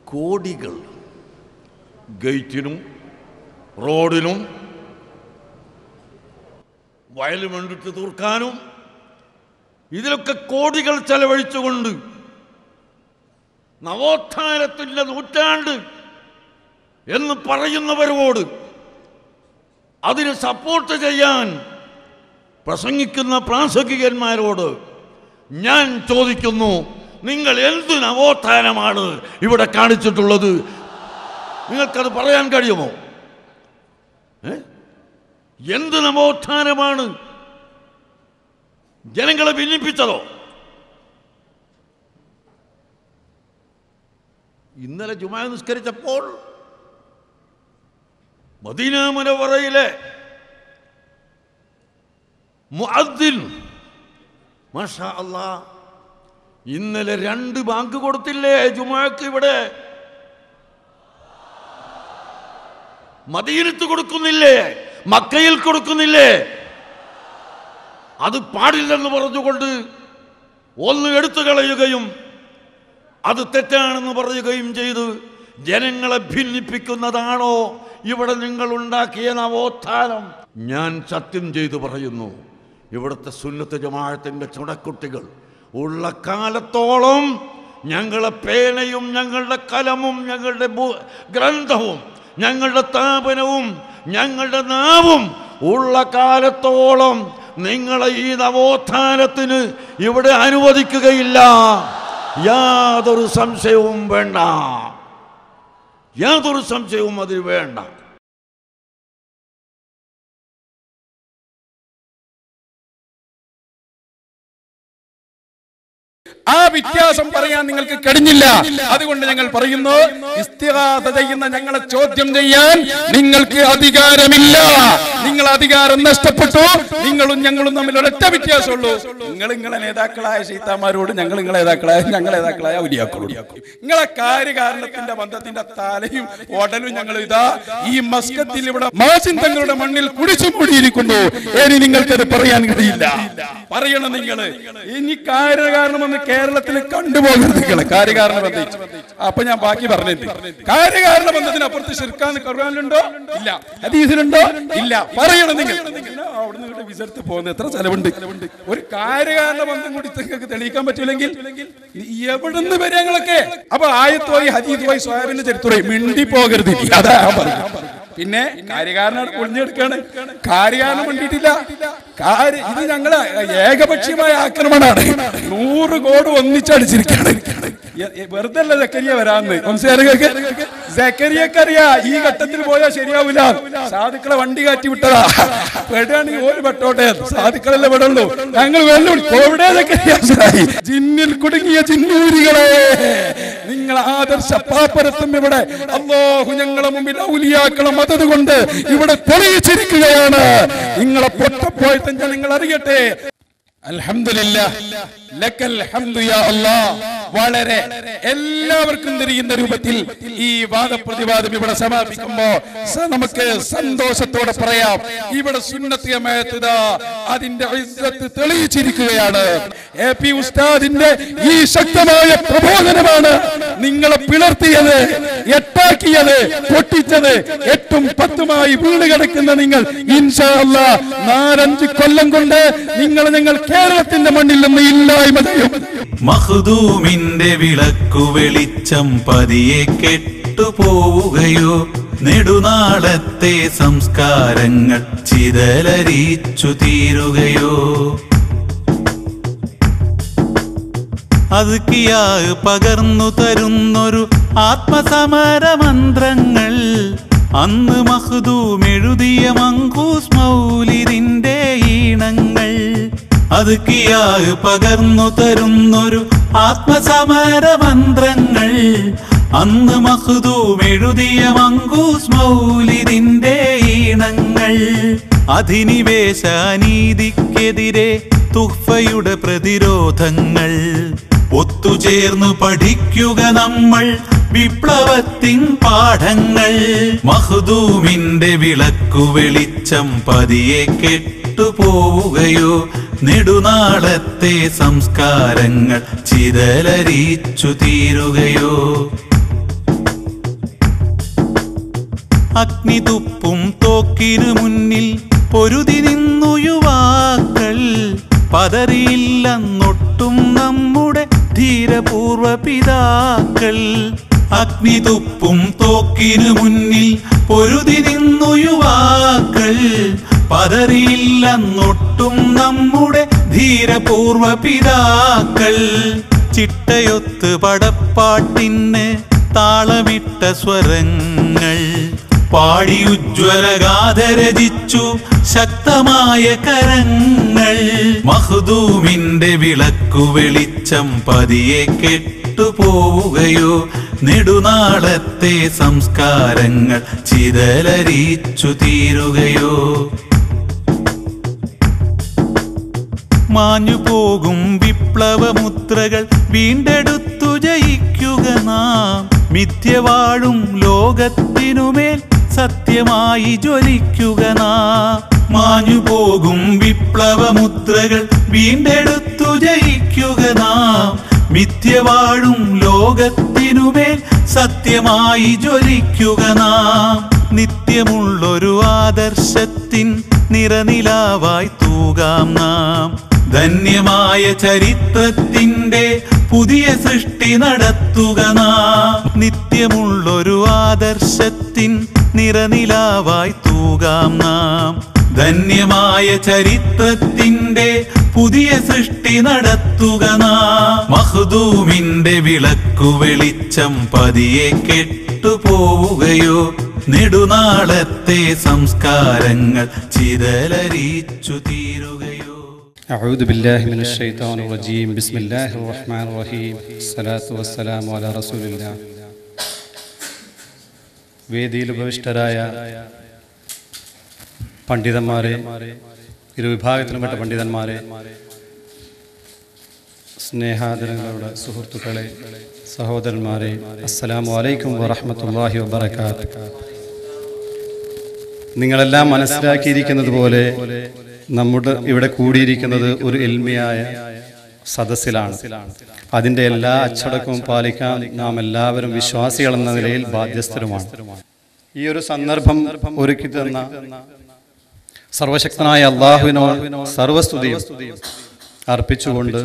കോടികൾ ഗേറ്റിനും റോഡിനും വയലും വേണ്ടിട്ട് തീർക്കാനും ഇതിലൊക്കെ കോടികൾ ചെലവഴിച്ചുകൊണ്ട് നവോത്ഥാനത്തിൻ്റെ നൂറ്റാണ്ട് എന്ന് പറയുന്നവരോട് അതിന് സപ്പോർട്ട് ചെയ്യാൻ പ്രസംഗിക്കുന്ന പ്രാസംഗികന്മാരോട് ഞാൻ ചോദിക്കുന്നു നിങ്ങൾ എന്ത് നവോത്ഥാനമാണ് ഇവിടെ കാണിച്ചിട്ടുള്ളത് നിങ്ങൾക്കത് പറയാൻ കഴിയുമോ ഏ? എന്ത് നവോത്ഥാനമാണ് ജനങ്ങളെ ഭിന്നിപ്പിച്ചതോ ഇന്നലെ ജുമാ നിസ്കരിച്ചപ്പോൾ മദീന മുനവറയിലെ മുഅദ്ദിൻ മാഷാ അല്ലാ ഇന്നലെ രണ്ട് ബാങ്ക് കൊടുത്തില്ലേ ജുമാക്ക് ഇവിടെ മദീനത്ത് കൊടുക്കുന്നില്ലേ മക്കയിൽ കൊടുക്കുന്നില്ലേ അത് പാടില്ലെന്ന് പറഞ്ഞുകൊണ്ട് ഒന്ന് എടുത്തു കളയുകയും അത് തെറ്റാണെന്ന് പറയുകയും ചെയ്ത് ജനങ്ങളെ ഭിന്നിപ്പിക്കുന്നതാണോ ഇവിടെ നിങ്ങൾ ഉണ്ടാക്കിയ നവോത്ഥാനം ഞാൻ സത്യം ചെയ്തു പറയുന്നു ഇവിടുത്തെ സുന്നത്ത് ജമാഅത്തിൻ്റെ ചുണക്കുട്ടികൾ ഉള്ള കാലത്തോളം ഞങ്ങളെ പേനയും ഞങ്ങളുടെ കലമും ഞങ്ങളുടെ ബു- ഗ്രന്ഥവും ഞങ്ങളുടെ സ്ഥാപനവും ഞങ്ങളുടെ നാവും ഉള്ള കാലത്തോളം നിങ്ങളെ ഈ നവോത്ഥാനത്തിന് ഇവിടെ അനുവദിക്കുകയില്ല യാതൊരു സംശയവും വേണ്ട യാതൊരു സംശയവും അതിൽ വേണ്ട ആ വ്യത്യാസം പറയാൻ നിങ്ങൾക്ക് കഴിഞ്ഞില്ല അതുകൊണ്ട് ഞങ്ങൾ പറയുന്നു ഇസ്തിഹാസ ചെയ്യുന്ന ഞങ്ങളെ ചോദ്യം ചെയ്യാൻ നിങ്ങൾക്ക് അധികാരമില്ല നിങ്ങൾ അധികാരം നഷ്ടപ്പെട്ടു നിങ്ങളും ഞങ്ങളും തമ്മിൽ ഒരൊറ്റ വ്യത്യാസമുള്ളൂ നിങ്ങൾ നിങ്ങളെ നേതാക്കളായ ശൈത്താന്മാരോട് ഞങ്ങൾ നിങ്ങളെ നേതാക്കളായ ഞങ്ങൾ നേതാക്കളായ ഔലിയാക്കളോട് നിങ്ങളെ കാര്യകാരണത്തിന്റെ ബന്ധത്തിന്റെ തലയും ഉടലും ഞങ്ങൾ ഇതാ ഈ മസ്കത്തിൽ ഇവിടെ മാസിൻ തങ്ങളുടെ മണ്ണിൽ കുടിച്ചു മൂടിയിരിക്കുന്നു ഇനി നിങ്ങൾക്കത് പറയാൻ കഴിയില്ല പറയണം നിങ്ങൾ ഇനി കാര്യകാരണമെന്ന് കേരളത്തിൽ കണ്ടുപോകരുത് നിങ്ങൾ കാര്യകാരണ ബന്ധിച്ച് അപ്പൊ ഞാൻ ബാക്കി പറഞ്ഞിട്ട് കാര്യകാരണ ബന്ധത്തിനപ്പുറത്ത് ശിർക്കാന്ന് ഖുർആനിലുണ്ടോ ഇല്ല ഹദീസിലുണ്ടോ ഇല്ല പറയണം നിങ്ങൾ എന്തിനാ അവിടുന്ന് ഇവിടെ വിസർത്ത് പോകുന്നത് എത്ര ചെലവുണ്ട് ഒരു കാര്യകാരണ ബന്ധം കൂടി നിങ്ങൾക്ക് തെളിയിക്കാൻ പറ്റില്ലെങ്കിൽ എവിടുന്ന് വരെ ഞങ്ങളൊക്കെ അപ്പൊ ആയത്തുമായി ഹദീസുമായി സ്വാബിന്റെ ചരിത്രമായി മിണ്ടി പോകരുത് ഇനി. അതാ ഞാൻ പറഞ്ഞത്. പിന്നെ കാര്യകാരനാണ് പൊളിഞ്ഞെടുക്കാണ് കാര്യകാരണം വേണ്ടിയിട്ടില്ല കാര്യ ഇത് ഞങ്ങള് ഏകപക്ഷീയമായ ആക്രമണമാണ് നൂറ് കോടി ഒന്നിച്ചടിച്ചിരിക്കാണ് എ- എ- വെറുതെ അല്ല ജക്കരിയ വരാന്ന് മനസ്സിലാക്കുക ജക്കരിയക്കറിയാ ഈ ഘട്ടത്തിൽ പോയാൽ ശരിയാവില്ല സാധുക്കളെ വണ്ടി കാറ്റി വിട്ടതാ പെടുകയാണെങ്കിൽ ഒരു പെട്ടോട്ടെ സാധുക്കളല്ലേ പെടുള്ളൂ ഞങ്ങൾ വെല്ലുവിളി എവിടെ ജക്കരിയായി ജിന്നിൽ കുടുങ്ങിയ ജിന്നൂരികളെ നിങ്ങൾ ആദർശ പാപ്പരത്തും ഇവിടെ അള്ളാഹു ഞങ്ങളെ മുമ്പിൽ ഔലിയാക്കളെ മതത് കൊണ്ട് ഇവിടെ തെളിയിച്ചിരിക്കുകയാണ് നിങ്ങളെ പൊട്ടപ്പോയത്തെ ജനങ്ങൾ അറിയട്ടെ അൽഹംദുലില്ലാ ലക്കൽ ഹംദു യാ അല്ലാഹ് വളരെ എല്ലാവർക്കും തിരിയുന്ന രൂപത്തിൽ ഈ വാദപ്രതിവാദം ഇവിടെ സമാപിക്കുമ്പോ സ- നമുക്ക് സന്തോഷത്തോടെ പറയാം ഇവിടെ സുന്നത്ത് ജമാഅത്ത് ഇതാ അതിന്റെ ഇസ്സത്ത് തെളിയിച്ചിരിക്കുകയാണ് എ പി ഉസ്താദിന്റെ ഈ ശക്തമായ പ്രബോധനമാണ് നിങ്ങളെ പിളർത്തിയത് എട്ടാക്കിയത് പൊട്ടിച്ചത് എട്ടും പത്തുമായി വീണ് കിടക്കുന്ന നിങ്ങൾ ഇൻഷാ അല്ലാ നാലഞ്ച് കൊല്ലം കൊണ്ട് നിങ്ങൾ ഞങ്ങൾ കേരളത്തിന്റെ മണ്ണിൽ നിന്ന് ഇല്ലായ്മ ചെയ്യും മഹ്ദൂമിന്റെ വിളക്കു വെളിച്ചം പതിയെ കെട്ടുപോവുകയോ നെടുനാളത്തെ സംസ്കാരങ്ങൾ ചിതലരിച്ചു തീരുകയോ അതുക്കിയാ പകർന്നു തരുന്നൊരു ആത്മസമര മന്ത്രങ്ങൾ അന്ന് മഹ്ദൂം എഴുതിയ മങ്കൂസ് മൗലിദിന്റെ ഈണങ്ങൾ അതുക്കിയാ പകർന്നു തരുന്നൊരു ആത്മസമര മന്ത്രങ്ങൾ അന്ന് മഹ്ദൂം എഴുതിയ മങ്കൂസ് മൗലിദിന്റെ ഈണങ്ങൾ അധിനിവേശ അനീതിക്കെതിരെ തുഹ്ഫയുടെ പ്രതിരോധങ്ങൾ ഒത്തുചേർന്നു പഠിക്കുക നമ്മൾ വിപ്ലവത്തിൻ പാഠങ്ങൾ മഹ്ദൂമിന്റെ വിളക്കു വെളിച്ചം പതിയെ കെട്ടുപോവുകയോ നെടുനാളത്തെ സംസ്കാരങ്ങൾ ചിതലരിച്ചു തീരുകയോ അഗ്നി തുപ്പും തോക്കിനു മുന്നിൽ പൊരുതി നിന്നു യുവാക്കൾ പതറിയില്ലെന്നൊട്ടും നമ്മുടെ ധീരപൂർവ പിതാക്കൾ അഗ്നി തുപ്പും തോക്കിനു മുന്നിൽ പൊരുതി നിന്നു യുവാക്കൾ പതറിയില്ലെന്നൊട്ടും നമ്മുടെ ധീരപൂർവ പിതാക്കൾ ചിട്ടയൊത്ത് പടപ്പാട്ടിന് താളമിട്ട സ്വരങ്ങൾ പാടി ഉജ്ജ്വലഗാഥ രചിച്ചു ശക്തമായ കരങ്ങൾ മഹദൂമിന്റെ വിളക്കു വെളിച്ചം പതിയെ കെട്ടുപോവുകയോ നെടുനാളത്തെ സംസ്കാരങ്ങൾ ചിതലരിച്ചു തീരുകയോ മാഞ്ഞു പോകും വിപ്ലവമുദ്രകൾ വീണ്ടെടുത്തു ജയിക്കുക നാം മിഥ്യവാഴും ലോകത്തിനുമേൽ സത്യമായി ജ്വലിക്കുക നാം മാഞ്ഞു പോകും വിപ്ലവമുദ്രകൾ വീണ്ടെടുത്തു ജയിക്കുക നാം മിഥ്യവാഴും ലോകത്തിനുമേൽ സത്യമായി ജ്വലിക്കുക നാം നിത്യമുള്ളൊരു ആദർശത്തിൻ നിറനിലാവായി തൂകാം നാം ധന്യമായ ചരിത്രത്തിന്റെ പുതിയ സൃഷ്ടി നടത്തുക നാം നിത്യമുള്ളൊരു ആദർശത്തിൻ നിറനിലാവായി തൂകാം നാം ധന്യമായ ചരിത്രത്തിന്റെ പുതിയ സൃഷ്ടി നടത്തുക നാം മഹദൂമിന്റെ വിളക്കു വെളിച്ചം പതിയെ കെട്ടുപോവുകയോ നെടുനാളത്തെ സംസ്കാരങ്ങൾ ചിതലരിച്ചു തീരുകയോ أعوذ بالله من الشيطان الرجيم بسم الله الرحمن الرحيم الصلاة والسلام على رسول الله വേദിയിൽ ഉപവിഷ്ടരായ പണ്ഡിതന്മാരെ ഇരുവിഭാഗത്തിലുംപ്പെട്ട പണ്ഡിതന്മാരെ സ്നേഹാദരങ്ങളുടെ സുഹൃത്തുക്കളെ സഹോദരന്മാരെ അസ്സലാമു അലൈക്കും വറഹ്മത്തുള്ളാഹി വബറകാത്ത് നിങ്ങളെല്ലാം മനസ്സിലാക്കിയിരിക്കുന്നത് പോലെ നമ്മുടെ ഇവിടെ കൂടിയിരിക്കുന്നത് ഒരു എൽമിയായ സദസ്സിലാണ് അതിന്റെ എല്ലാ അച്ചടക്കവും പാലിക്കാൻ നാം എല്ലാവരും വിശ്വാസികൾ എന്ന നിലയിൽ ബാധ്യസ്ഥരുമാണ് ഈ ഒരു സന്ദർഭം ഒരുക്കി തന്ന സർവശക്തനായ അള്ളാഹുവിനോട് സർവസ്തുതിയും അർപ്പിച്ചുകൊണ്ട്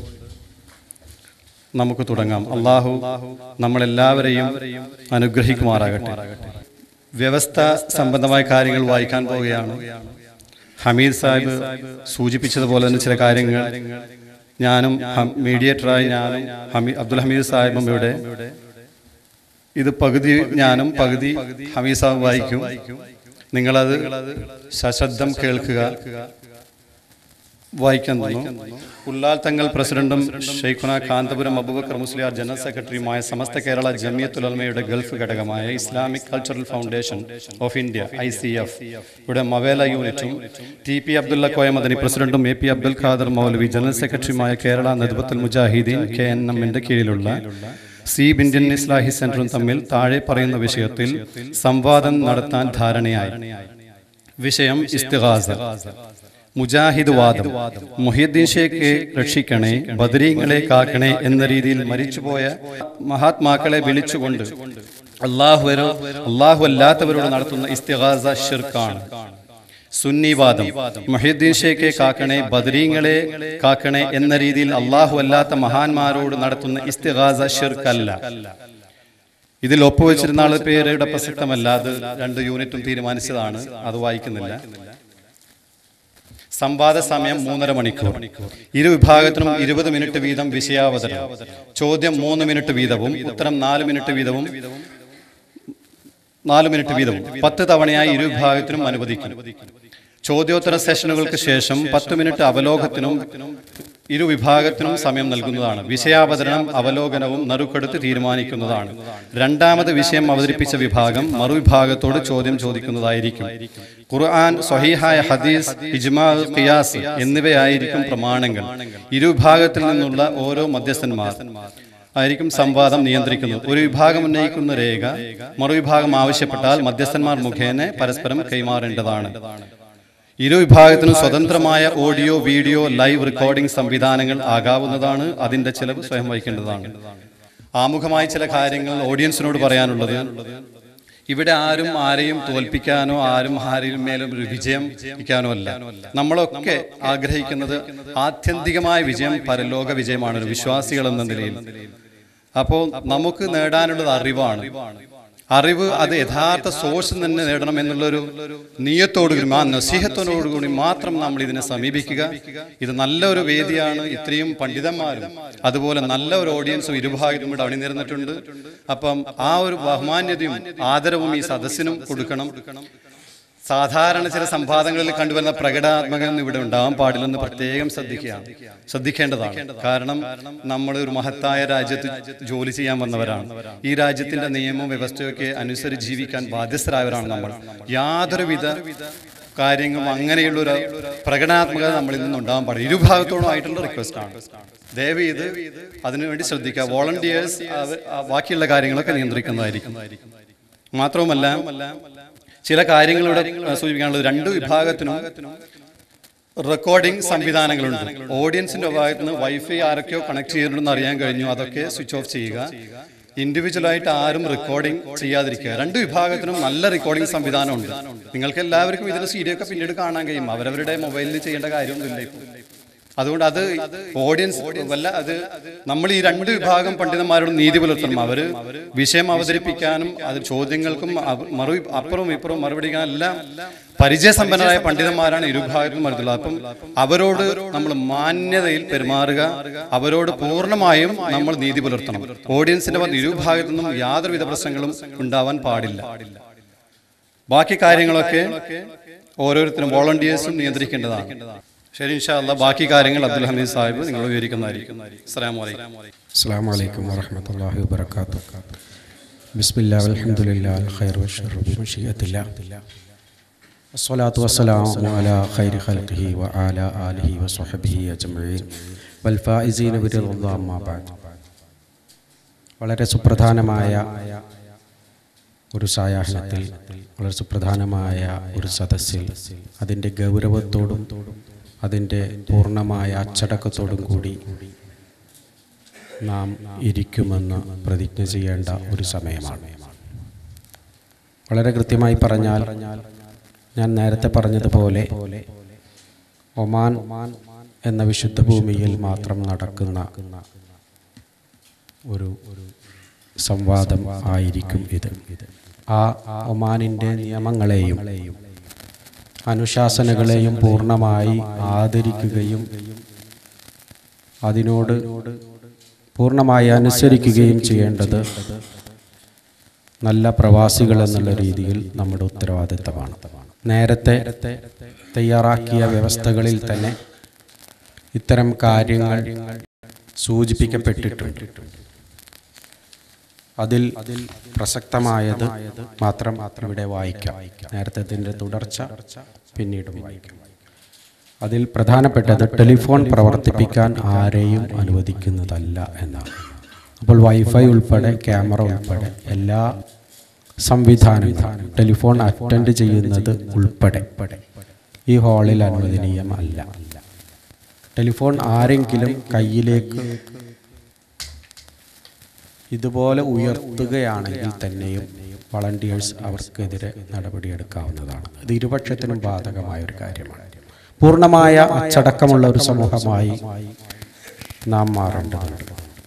നമുക്ക് തുടങ്ങാം അള്ളാഹു നമ്മളെല്ലാവരെയും അനുഗ്രഹിക്കുമാറാകട്ടെ വ്യവസ്ഥ സംബന്ധമായ കാര്യങ്ങൾ വായിക്കാൻ പോവുകയാണ് ഹമീദ് സാഹിബ് സൂചിപ്പിച്ചതുപോലെ തന്നെ ചില കാര്യങ്ങൾ ഞാനും ഹം- മീഡിയേറ്ററായി ഞാനും ഹമീ അബ്ദുൽ ഹമീദ് സാഹിബും ഇവിടെ ഇത് പകുതി ഞാനും പകുതി ഹമീദ് സാഹിബ് വായിക്കും നിങ്ങളത് സശബ്ദം കേൾക്കുക വായിക്കാൻ തന്നു ഉള്ളാൽ തങ്ങൾ പ്രസിഡന്റും ഷെയ്ഖുന കാന്തപുരം അബൂബക്കർ മുസ്ലിയാർ ജനറൽ സെക്രട്ടറിയുമായ സമസ്ത കേരള ജമിയത്തുലമയുടെ ഗൾഫ് ഘടകമായ Islamic cultural foundation of India I C F ഇവിടെ മവേല യൂണിറ്റും ടി പി അബ്ദുള്ള കോയമദനി പ്രസിഡന്റും A P Abdul Khader Moulavi general സെക്രട്ടറിയുമായ കേരള നദ്ബത്തുൽ മുജാഹിദീൻ കെ എൻ എമ്മിന്റെ കീഴിലുള്ള സീബ് ഇന്ത്യൻ ഇസ്ലാഹി സെന്ററും തമ്മിൽ താഴെ പറയുന്ന വിഷയത്തിൽ സംവാദം നടത്താൻ ധാരണയായി വിഷയം ഇസ്തിഗാസ മുജാഹിദ് വാദം മുഹിദ്ദീൻ ഷേഖ് രക്ഷിക്കണേ ബദരീങ്ങളെ കാക്കണേ എന്ന രീതിയിൽ മരിച്ചുപോയ മഹാത്മാക്കളെ വിളിച്ചുകൊണ്ട് അള്ളാഹുവരോ അള്ളാഹു അല്ലാത്തവരോട് നടത്തുന്ന ഇസ്തിഗാസ ഷിർക്കാണ് സുന്നിവാദം മുഹിദ്ദീൻ ഷേഖെ കാക്കണേ ബദരീങ്ങളെ കാക്കണേ എന്ന രീതിയിൽ അള്ളാഹു അല്ലാത്ത മഹാന്മാരോട് നടത്തുന്ന ഇസ്തിഗാസ ഷിർക്കല്ല ഇതിൽ ഒപ്പുവെച്ചിരുന്ന ആള് പേരുടെ പ്രസക്തമല്ല അത് രണ്ട് യൂണിറ്റും തീരുമാനിച്ചതാണ് അത് വായിക്കുന്നില്ല സംവാദ സമയം മൂന്നര മണിക്കൂർ ഇരു വിഭാഗത്തിനും ഇരുപത് മിനിറ്റ് വീതം വിഷയാവതരണം ചോദ്യം മൂന്ന് മിനിറ്റ് വീതവും ഉത്തരം നാല് മിനിറ്റ് വീതവും നാല് മിനിറ്റ് വീതവും പത്ത് തവണയായി ഇരു വിഭാഗത്തിനും അനുവദിക്കും ചോദ്യോത്തര സെഷനുകൾക്ക് ശേഷം പത്ത് മിനിറ്റ് അവലോകത്തിനും ഇരു വിഭാഗത്തിനും സമയം നൽകുന്നതാണ് വിഷയാവതരണം അവലോകനവും നറുക്കെടുത്ത് തീരുമാനിക്കുന്നതാണ് രണ്ടാമത് വിഷയം അവതരിപ്പിച്ച വിഭാഗം മറുവിഭാഗത്തോട് ചോദ്യം ചോദിക്കുന്നതായിരിക്കും ഖുർആൻ സ്വഹീഹായ ഹദീസ് ഇജ്മാ ഖിയാസ് എന്നിവയായിരിക്കും പ്രമാണങ്ങൾ ഇരു വിഭാഗത്തിൽ നിന്നുള്ള ഓരോ മധ്യസ്ഥന്മാർ ആയിരിക്കും സംവാദം നിയന്ത്രിക്കുന്നത് ഒരു വിഭാഗം ഉന്നയിക്കുന്ന രേഖ മറുവിഭാഗം ആവശ്യപ്പെട്ടാൽ മധ്യസ്ഥന്മാർ മുഖേന പരസ്പരം കൈമാറേണ്ടതാണ് ഇരു വിഭാഗത്തിനും സ്വതന്ത്രമായ ഓഡിയോ വീഡിയോ ലൈവ് റെക്കോർഡിംഗ് സംവിധാനങ്ങൾ ആകാവുന്നതാണ് അതിന്റെ ചെലവ് സ്വയം വഹിക്കേണ്ടതാണ് ആമുഖമായി ചില കാര്യങ്ങൾ ഓഡിയൻസിനോട് പറയാനുള്ളത് ഇവിടെ ആരും ആരെയും തോൽപ്പിക്കാനോ ആരും ആരെയും മേലും ഒരു വിജയം ഇരിക്കാനോ അല്ല നമ്മളൊക്കെ ആഗ്രഹിക്കുന്നത് ആത്യന്തികമായ വിജയം പരലോക വിജയമാണ് ഒരു വിശ്വാസികൾ എന്ന നിലയിൽ അപ്പോൾ നമുക്ക് നേടാനുള്ളത് അറിവാണ് അറിവ് അത് യഥാർത്ഥ സോഴ്സിൽ തന്നെ നേടണം എന്നുള്ളൊരു നീയത്തോടുകൂടി ആ നസീഹത്തോടുകൂടി മാത്രം നമ്മൾ ഇതിനെ സമീപിക്കുക ഇത് നല്ലൊരു വേദിയാണ് ഇത്രയും പണ്ഡിതന്മാരും അതുപോലെ നല്ല ഒരു ഓഡിയൻസും ഇരുഭാഗത്തും ഇവിടെ അണിനിരന്നിട്ടുണ്ട് അപ്പം ആ ഒരു ബഹുമാന്യതയും ആദരവും ഈ സദസ്സിനും കൊടുക്കണം സാധാരണ ചില സംവാദങ്ങളിൽ കണ്ടുവരുന്ന പ്രകടാത്മകം ഇവിടെ ഉണ്ടാവാൻ പാടില്ലെന്ന് പ്രത്യേകം ശ്രദ്ധിക്കുകയാണ് ശ്രദ്ധിക്കേണ്ടതാണ് കാരണം നമ്മൾ ഒരു മഹത്തായ രാജ്യത്ത് ജോലി ചെയ്യാൻ വന്നവരാണ് ഈ രാജ്യത്തിന്റെ നിയമവും വ്യവസ്ഥയൊക്കെ അനുസരിച്ച് ജീവിക്കാൻ ബാധ്യസ്ഥരായവരാണ് നമ്മൾ യാതൊരുവിധ കാര്യങ്ങളും അങ്ങനെയുള്ള ഒരു പ്രകടനാത്മകത നമ്മളിൽ നിന്ന് ഉണ്ടാവാൻ പാടില്ല ഇരുഭാഗത്തോടും ആയിട്ടുള്ള റിക്വസ്റ്റ് ആണ് ദയവ് ഇത് അതിനുവേണ്ടി ശ്രദ്ധിക്കുക വോളണ്ടിയേഴ്സ് ബാക്കിയുള്ള കാര്യങ്ങളൊക്കെ നിയന്ത്രിക്കുന്നതായിരിക്കും മാത്രവുമല്ല ചില കാര്യങ്ങൾ ഇവിടെ സൂചിപ്പിക്കാനുള്ളത് രണ്ട് വിഭാഗത്തിനും റെക്കോർഡിംഗ് സംവിധാനങ്ങളുണ്ട് ഓഡിയൻസിന്റെ ഭാഗത്ത് നിന്ന് വൈഫൈ ആരൊക്കെയോ കണക്ട് ചെയ്തിട്ടുണ്ടെന്ന് അറിയാൻ കഴിഞ്ഞു അതൊക്കെ സ്വിച്ച് ഓഫ് ചെയ്യുക ഇൻഡിവിജ്വൽ ആയിട്ട് ആരും റെക്കോർഡിംഗ് ചെയ്യാതിരിക്കുക രണ്ട് വിഭാഗത്തിനും നല്ല റെക്കോർഡിംഗ് സംവിധാനമുണ്ട് നിങ്ങൾക്ക് എല്ലാവർക്കും ഇതിന്റെ സീഡിയോ ഒക്കെ പിന്നീട് കാണാൻ കഴിയും അവരവരുടെ മൊബൈലിൽ ചെയ്യേണ്ട കാര്യമൊന്നുമില്ല ഇപ്പോൾ അതുകൊണ്ട് അത് ഓഡിയൻസ് വല്ല അത് നമ്മൾ ഈ രണ്ട് വിഭാഗം പണ്ഡിതന്മാരോട് നീതി പുലർത്തണം അവര് വിഷയം അവതരിപ്പിക്കാനും അത് ചോദ്യങ്ങൾക്കും അവ- മറു അപ്പുറവും ഇപ്പുറവും മറുപടിക്കാനും എല്ലാം പരിചയസമ്പന്നരായ പണ്ഡിതന്മാരാണ് ഇരുഭാഗത്തും മറുത്തുള്ളത് അപ്പം അവരോട് നമ്മൾ മാന്യതയിൽ പെരുമാറുക അവരോട് പൂർണ്ണമായും നമ്മൾ നീതി പുലർത്തണം ഓഡിയൻസിന്റെ ഭാഗത്ത് ഇരുഭാഗത്തു നിന്നും യാതൊരുവിധ പ്രശ്നങ്ങളും ഉണ്ടാവാൻ പാടില്ല ബാക്കി കാര്യങ്ങളൊക്കെ ഓരോരുത്തരും വോളണ്ടിയേഴ്സും നിയന്ത്രിക്കേണ്ടതാണ് ശരി ഇൻഷാ അല്ലാ ബാക്കി കാര്യങ്ങൾ അബ്ദുൽ ഹമീദ് സാഹിബ് നിങ്ങൾ വിവരിക്കുന്നതായിരിക്കും അസ്സലാമു അലൈക്കും السلام عليكم ورحمة الله وبركاته بسم الله والحمد لله الخير والشر بمشيئة الله الصلاة والسلام على خير خلقه وعلى آله وصحبه أجمعين والفائزين برضا الله ما بعد വളരെ സുപ്രധാനമായ ഒരു സായാഹ്നത്തിൽ വളരെ സുപ്രധാനമായ ഒരു സദസ്സിൽ അതിൻ്റെ ഗൗരവത്തോടും അതിൻ്റെ പൂർണ്ണമായ അച്ചടക്കത്തോടും കൂടി നാം ഇരിക്കുമെന്ന് പ്രതിജ്ഞ ചെയ്യേണ്ട ഒരു സമയമാണ് വളരെ കൃത്യമായി പറഞ്ഞാൽ ഞാൻ നേരത്തെ പറഞ്ഞതുപോലെ ഒമാൻ എന്ന വിശുദ്ധ ഭൂമിയിൽ മാത്രം നടക്കുന്ന ഒരു സംവാദം ആയിരിക്കും ഇത് ആ ഒമാനിൻ്റെ നിയമങ്ങളെയും അനുശാസനകളെയും പൂർണ്ണമായി ആദരിക്കുകയും അതിനോട് പൂർണ്ണമായി അനുസരിക്കുകയും ചെയ്യേണ്ടത് നല്ല പ്രവാസികൾ എന്നുള്ള രീതിയിൽ നമ്മുടെ ഉത്തരവാദിത്തമാണ് നേരത്തെ തയ്യാറാക്കിയ വ്യവസ്ഥകളിൽ തന്നെ ഇത്തരം കാര്യങ്ങൾ സൂചിപ്പിക്കപ്പെട്ടിട്ടുണ്ട് അതിൽ പ്രസക്തമായത് മാത്രം ഇവിടെ വായിക്കാം നേരത്തെ ഇതിൻ്റെ തുടർച്ച പിന്നീടും വായിക്കാം അതിൽ പ്രധാനപ്പെട്ടത് ടെലിഫോൺ പ്രവർത്തിപ്പിക്കാൻ ആരെയും അനുവദിക്കുന്നതല്ല എന്നാണ് അപ്പോൾ വൈഫൈ ഉൾപ്പെടെ ക്യാമറ ഉൾപ്പെടെ എല്ലാ സംവിധാനങ്ങളും ടെലിഫോൺ അറ്റൻഡ് ചെയ്യുന്നത് ഉൾപ്പെടെ ഈ ഹാളിൽ അനുവദനീയമല്ല ടെലിഫോൺ ആരെങ്കിലും കയ്യിലേക്ക് ഇതുപോലെ ഉയർത്തുകയാണെങ്കിൽ തന്നെയും വളണ്ടിയേഴ്സ് അവർക്കെതിരെ നടപടിയെടുക്കാവുന്നതാണ് ഇത് ഇരുപക്ഷത്തിനും ബാധകമായ ഒരു കാര്യമാണ് പൂർണ്ണമായ അച്ചടക്കമുള്ള ഒരു സമൂഹമായി നാം മാറേണ്ടതുണ്ട്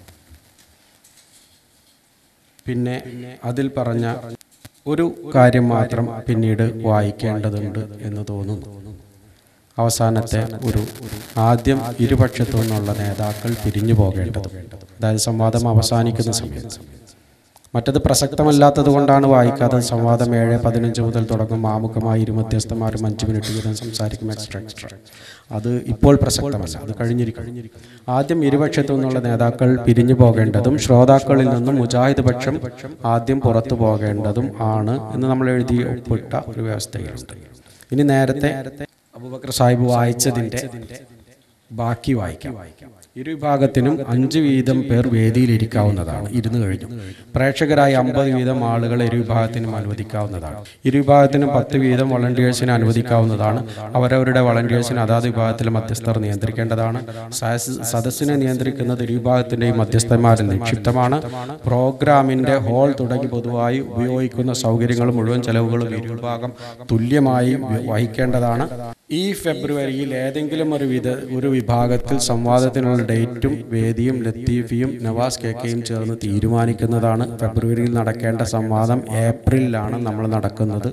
പിന്നെ അതിൽ പറഞ്ഞ ഒരു കാര്യം മാത്രം പിന്നീട് വായിക്കേണ്ടതുണ്ട് എന്ന് തോന്നുന്നു അവസാനത്തെ ഒരു ആദ്യം ഇരുപക്ഷത്തു നിന്നുള്ള നേതാക്കൾ പിരിഞ്ഞു പോകേണ്ടതുണ്ട് അതായത് സംവാദം അവസാനിക്കുന്ന സമയത്ത് മറ്റത് പ്രസക്തമല്ലാത്തത് കൊണ്ടാണ് വായിക്കാത്തത് സംവാദം ഏഴ് പതിനഞ്ച് മുതൽ തുടങ്ങും ആമുഖമായി ഇരു മധ്യസ്ഥന്മാരും അഞ്ച് മിനിറ്റ് വീതം സംസാരിക്കും എക്സ്ട്രാ എക്സ്ട്രാ അത് ഇപ്പോൾ പ്രസക്തമല്ല അത് കഴിഞ്ഞിരിക്കും ആദ്യം ഇരുപക്ഷത്തു നിന്നുള്ള നേതാക്കൾ പിരിഞ്ഞു പോകേണ്ടതും ശ്രോതാക്കളിൽ നിന്നും മുജാഹിദ് പക്ഷം ആദ്യം പുറത്തു പോകേണ്ടതും ആണ് എന്ന് നമ്മൾ എഴുതി ഒപ്പിട്ട ഒരു വ്യവസ്ഥയിലുണ്ട് ഇനി നേരത്തെ അബൂബക്കർ സാഹിബ് വായിച്ചതിൻ്റെ ബാക്കി വായിക്കാം ഇരു വിഭാഗത്തിനും അഞ്ച് വീതം പേർ വേദിയിൽ ഇരിക്കാവുന്നതാണ് ഇരുന്ന് കഴിഞ്ഞു പ്രേക്ഷകരായി അമ്പത് വീതം ആളുകൾ ഇരു വിഭാഗത്തിനും അനുവദിക്കാവുന്നതാണ് ഇരു വിഭാഗത്തിനും പത്ത് വീതം വളണ്ടിയേഴ്സിനെ അനുവദിക്കാവുന്നതാണ് അവരവരുടെ വളണ്ടിയേഴ്സിന് അതാത് വിഭാഗത്തിലെ മധ്യസ്ഥർ നിയന്ത്രിക്കേണ്ടതാണ് സദസ്- സദസ്സിനെ നിയന്ത്രിക്കുന്നത് ഇരു വിഭാഗത്തിന്റെയും മധ്യസ്ഥന്മാരിൽ നിക്ഷിപ്തമാണ് പ്രോഗ്രാമിന്റെ ഹാൾ തുടങ്ങി പൊതുവായി ഉപയോഗിക്കുന്ന സൗകര്യങ്ങളും മുഴുവൻ ചെലവുകളും ഇരു വിഭാഗം തുല്യമായി വ- വഹിക്കേണ്ടതാണ് ഈ ഫെബ്രുവരിയിൽ ഏതെങ്കിലും ഒരു വിധ ഒരു വിഭാഗത്തിൽ സംവാദത്തിനുള്ള ഡേറ്റും വേദിയും ലത്തീഫിയും നവാസ് കെ കെയും ചേർന്ന് തീരുമാനിക്കുന്നതാണ് ഫെബ്രുവരിയിൽ നടക്കേണ്ട സംവാദം ഏപ്രിലിലാണ് നമ്മൾ നടക്കുന്നത്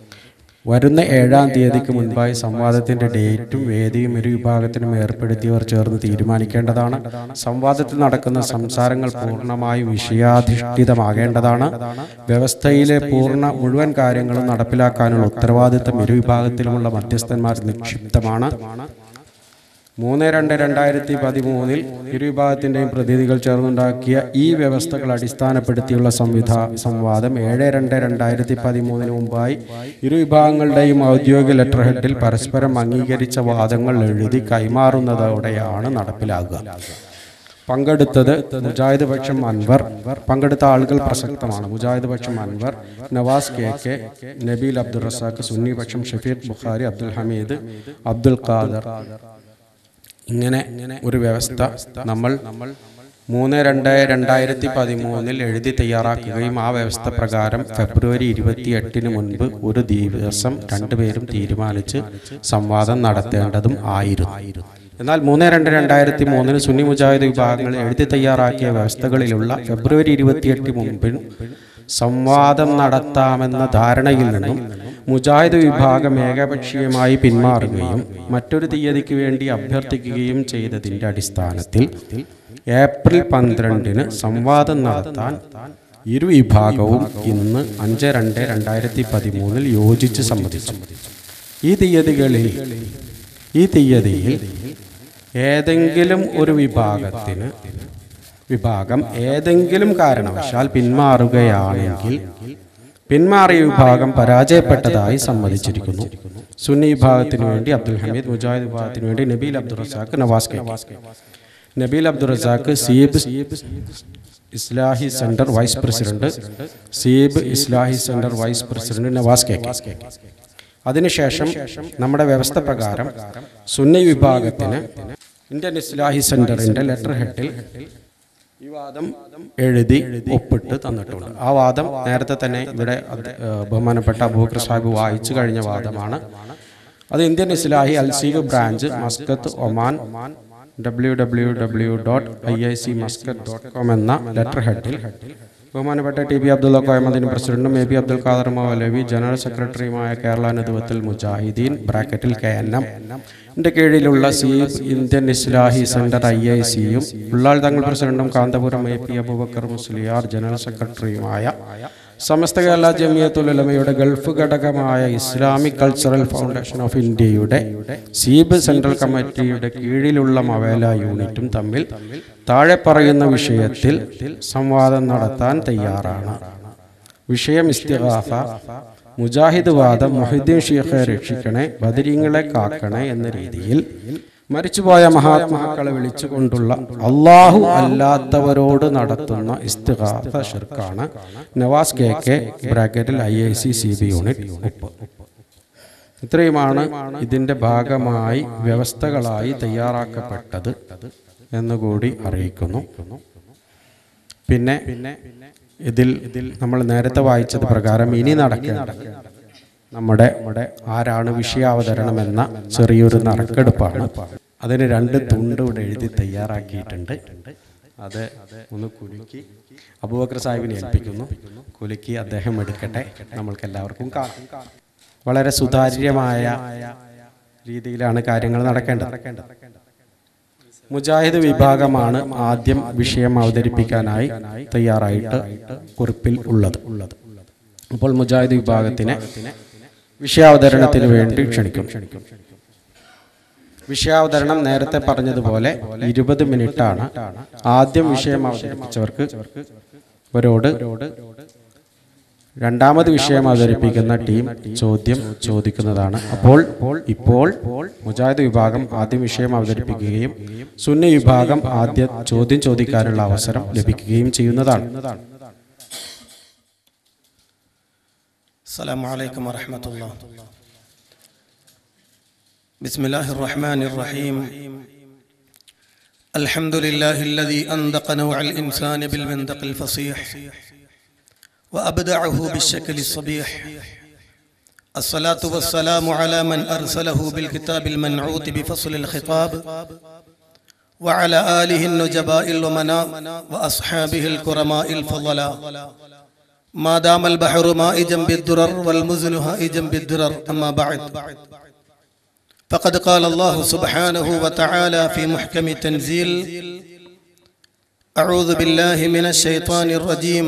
വരുന്ന ഏഴാം തീയതിക്ക് മുൻപായി സംവാദത്തിന്റെ ഡേറ്റും വേദിയും ഇരു വിഭാഗത്തിനും ഏർപ്പെടുത്തിയവർ ചേർന്ന് തീരുമാനിക്കേണ്ടതാണ് സംവാദത്തിൽ നടക്കുന്ന സംസാരങ്ങൾ പൂർണ്ണമായും വിഷയാധിഷ്ഠിതമാകേണ്ടതാണ് വ്യവസ്ഥയിലെ പൂർണ്ണ മുഴുവൻ കാര്യങ്ങളും നടപ്പിലാക്കാനുള്ള ഉത്തരവാദിത്തം ഇരു വിഭാഗത്തിലുമുള്ള മധ്യസ്ഥന്മാർ നിക്ഷിപ്തമാണ് മൂന്ന് രണ്ട് രണ്ടായിരത്തി പതിമൂന്നിൽ ഇരു വിഭാഗത്തിൻ്റെയും പ്രതിനിധികൾ ചേർന്നുണ്ടാക്കിയ ഈ വ്യവസ്ഥകൾ അടിസ്ഥാനപ്പെടുത്തിയുള്ള സംവിധാ സംവാദം ഏഴ് രണ്ട് രണ്ടായിരത്തി പതിമൂന്നിന് മുമ്പായി ഇരു വിഭാഗങ്ങളുടെയും ഔദ്യോഗിക ലെറ്റർ ഹെഡിൽ പരസ്പരം അംഗീകരിച്ച വാദങ്ങൾ എഴുതി കൈമാറുന്നതോടെയാണ് നടപ്പിലാകുക പങ്കെടുത്തത് മുജാഹിദ് പക്ഷം അൻവർ പങ്കെടുത്ത ആളുകൾ പ്രസക്തമാണ് മുജാഹിദ് പക്ഷം അൻവർ നവാസ് കെ കെ നബീൽ അബ്ദുൾ റസാഖ് സുന്നി പക്ഷം ഷഫീഖ് ബുഖാരി അബ്ദുൽ ഹമീദ് അബ്ദുൽ ഖാദർ ഇങ്ങനെ ഒരു വ്യവസ്ഥ നമ്മൾ മൂന്ന് രണ്ട് രണ്ടായിരത്തി പതിമൂന്നിൽ എഴുതി തയ്യാറാക്കുകയും ആ വ്യവസ്ഥ പ്രകാരം ഫെബ്രുവരി ഇരുപത്തി എട്ടിന് മുൻപ് ഒരു ദിവസം രണ്ടുപേരും തീരുമാനിച്ച് സംവാദം നടത്തേണ്ടതും ആയിരുന്നു എന്നാൽ മൂന്ന് രണ്ട് രണ്ടായിരത്തി മൂന്നിന് സുന്നി മുജാഹിദ് വിഭാഗങ്ങൾ എഴുതി തയ്യാറാക്കിയ വ്യവസ്ഥകളിലുള്ള ഫെബ്രുവരി ഇരുപത്തിയെട്ട് മുമ്പിൽ സംവാദം നടത്താമെന്ന ധാരണയിൽ നിന്നും മുജാഹിദ് വിഭാഗം ഏകപക്ഷീയമായി പിന്മാറുകയും മറ്റൊരു തീയതിക്ക് വേണ്ടി അഭ്യർത്ഥിക്കുകയും ചെയ്തതിന്റെ അടിസ്ഥാനത്തിൽ ഏപ്രിൽ പന്ത്രണ്ടിന് സംവാദം നടത്താൻ ഇരു വിഭാഗവും ഇന്ന് അഞ്ച് രണ്ട് രണ്ടായിരത്തി പതിമൂന്നിൽ യോജിച്ച് സമ്മതിച്ചു ഈ തീയതികളിൽ ഈ തീയതിയിൽ ഏതെങ്കിലും ഒരു വിഭാഗത്തിന് വിഭാഗം ഏതെങ്കിലും കാരണവശാൽ പിന്മാറുകയാണെങ്കിൽ പിന്മാറിയ വിഭാഗം പരാജയപ്പെട്ടതായി സമ്മതിച്ചിരിക്കുന്നു സുന്നി വിഭാഗത്തിന് വേണ്ടി അബ്ദുൽ ഹമീദ് മുജാഹിദ് വിഭാഗത്തിന് വേണ്ടി Nabeel Abdul Razak Nawas K K. Nabeel Abdul Razak Seeb Islahi centre vice president Seeb Islahi centre vice president Nawas K K. അതിനുശേഷം നമ്മുടെ വ്യവസ്ഥ പ്രകാരം സുന്നി വിഭാഗത്തിന് ഇന്ത്യൻ ഇസ്ലാഹി സെന്ററിന്റെ ലെറ്റർ ഹെഡിൽ ഈ വാദം എഴുതി ഒപ്പിട്ട് തന്നിട്ടുണ്ട് ആ വാദം നേരത്തെ തന്നെ ഇവിടെ അത്, ഏഹ്, ബഹുമാനപ്പെട്ട അബൂബക്കർ സാഹിബ് വായിച്ചു കഴിഞ്ഞ വാദമാണ് അത് Indian Islahi Al Seeb branch Muscat Oman W W W dot I I C Muscat dot com എന്ന ലെറ്റർ ഹെഡിൽ ബഹുമാനപ്പെട്ട ടി ബി അബ്ദുള്ള കോയമദിന് പ്രസിഡന്റും A B Abdul Khader Moulavi general സെക്രട്ടറിയുമായ കേരള നേതൃത്വത്തിൽ മുജാഹിദീൻ ബ്രാക്കറ്റിൽ കെ എൻ എം ന്റെ കീഴിലുള്ള Seeb Indian Islahi centre I I സിയും ഉള്ളാൾ തങ്ങൾ പ്രസിഡന്റും Kanthapuram A P Abubakar Musliyar general സെക്രട്ടറിയുമായ സമസ്ത കേരള ജമിയത്തുൽ ഉലമയുടെ ഗൾഫ് ഘടകമായ ഇസ്ലാമിക് കൾച്ചറൽ ഫൗണ്ടേഷൻ ഓഫ് ഇന്ത്യയുടെ സീബ് സെൻട്രൽ കമ്മിറ്റിയുടെ കീഴിലുള്ള മവേല യൂണിറ്റും തമ്മിൽ താഴെ പറയുന്ന വിഷയത്തിൽ സംവാദം നടത്താൻ തയ്യാറാണ് വിഷയം ഇസ്തിഹാസ മുജാഹിദ് വാദം മൊഹിദ്ദീൻ ഷീഖെ രക്ഷിക്കണേ ബദരീങ്ങളെ കാക്കണേ എന്ന രീതിയിൽ മരിച്ചുപോയ മഹാത്മാക്കളെ വിളിച്ചുകൊണ്ടുള്ള അള്ളാഹു അല്ലാത്തവരോട് നടത്തുന്ന ഇസ്തിഹാസ ഷിർക്കാണ് നവാസ് കെ കെ ബ്രാക്കറ്റിൽ I I C C B unit ഉപ്പ് ഇത്രയുമാണ് ഇതിന്റെ ഭാഗമായി വ്യവസ്ഥകളായി തയ്യാറാക്കപ്പെട്ടത് എന്നുകൂടി അറിയിക്കുന്നു പിന്നെ ഇതിൽ ഇതിൽ നമ്മൾ നേരത്തെ വായിച്ചത് പ്രകാരം ഇനി നടക്കേണ്ട നമ്മുടെ നമ്മുടെ ആരാണ് വിഷയാവതരണം എന്ന ചെറിയൊരു നറുക്കെടുപ്പാണ് അതിന് രണ്ട് തുണ്ട് ഇവിടെ എഴുതി തയ്യാറാക്കിയിട്ടുണ്ട് അത് ഒന്ന് കുലുക്കി അബൂബക്കർ സാഹിബിനെ ഏൽപ്പിക്കുന്നു കുലുക്കി അദ്ദേഹം എടുക്കട്ടെ നമ്മൾക്ക് എല്ലാവർക്കും കാണാം വളരെ സുതാര്യമായ രീതിയിലാണ് കാര്യങ്ങൾ നടക്കേണ്ടത് മുജാഹിദ് വിഭാഗമാണ് ആദ്യം വിഷയം അവതരിപ്പിക്കാനായി തയ്യാറായിട്ട് കുറിപ്പിൽ ഉള്ളത് അപ്പോൾ മുജാഹിദ് വിഭാഗത്തിനെ വിഷയാവതരണത്തിന് വേണ്ടി ക്ഷണിക്കും വിഷയാവതരണം നേരത്തെ പറഞ്ഞതുപോലെ ഇരുപത് മിനിറ്റ് ആണ് ആദ്യം വിഷയം അവതരിപ്പിച്ചവർക്ക് ഇവരോട് രണ്ടാമത് വിഷയം അവതരിപ്പിക്കുന്ന ടീം ചോദ്യം ചോദിക്കുന്നതാണ് അപ്പോൾ ഇപ്പോൾ മുജാഹിദ് വിഭാഗം ആദ്യം വിഷയം അവതരിപ്പിക്കുകയും സുന്നി വിഭാഗം ആദ്യ ചോദ്യം ചോദിക്കാനുള്ള അവസരം ലഭിക്കുകയും ചെയ്യുന്നതാണ് السلام عليكم ورحمة الله بسم الله الرحمن الرحيم الحمد لله الذي أندق نوع الإنسان بالمندق الفصيح وأبدعه بالشكل الصبيح الصلاة والسلام على من أرسله بالكتاب المنعوت بفصل الخطاب وعلى آله النجباء الأمناء وأصحابه الكرماء الفضلاء ما دام البحر مائجا بالدرر والمزن هائجا بالدرر أما بعد فقد قال الله سبحانه وتعالى في محكم تنزيل أعوذ بالله من الشيطان الرجيم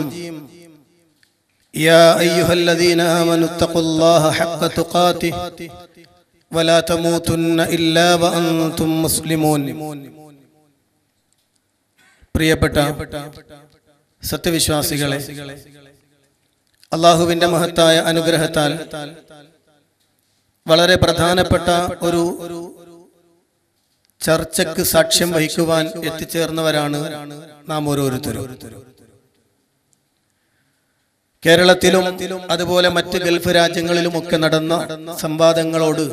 يا أيها الذين آمنوا اتقوا الله حق تقاته ولا تموتن إلا وأنتم مسلمون പ്രിയപ്പെട്ട സത്യവിശ്വാസികളെ അള്ളാഹുവിന്റെ മഹത്തായ അനുഗ്രഹത്താൽ വളരെ പ്രധാനപ്പെട്ട ഒരു ചർച്ചയ്ക്ക് സാക്ഷ്യം വഹിക്കുവാൻ എത്തിച്ചേർന്നവരാണ് നാം ഓരോരുത്തരും കേരളത്തിലും അതുപോലെ മറ്റ് ഗൾഫ് രാജ്യങ്ങളിലുമൊക്കെ നടന്ന സംവാദങ്ങളോട്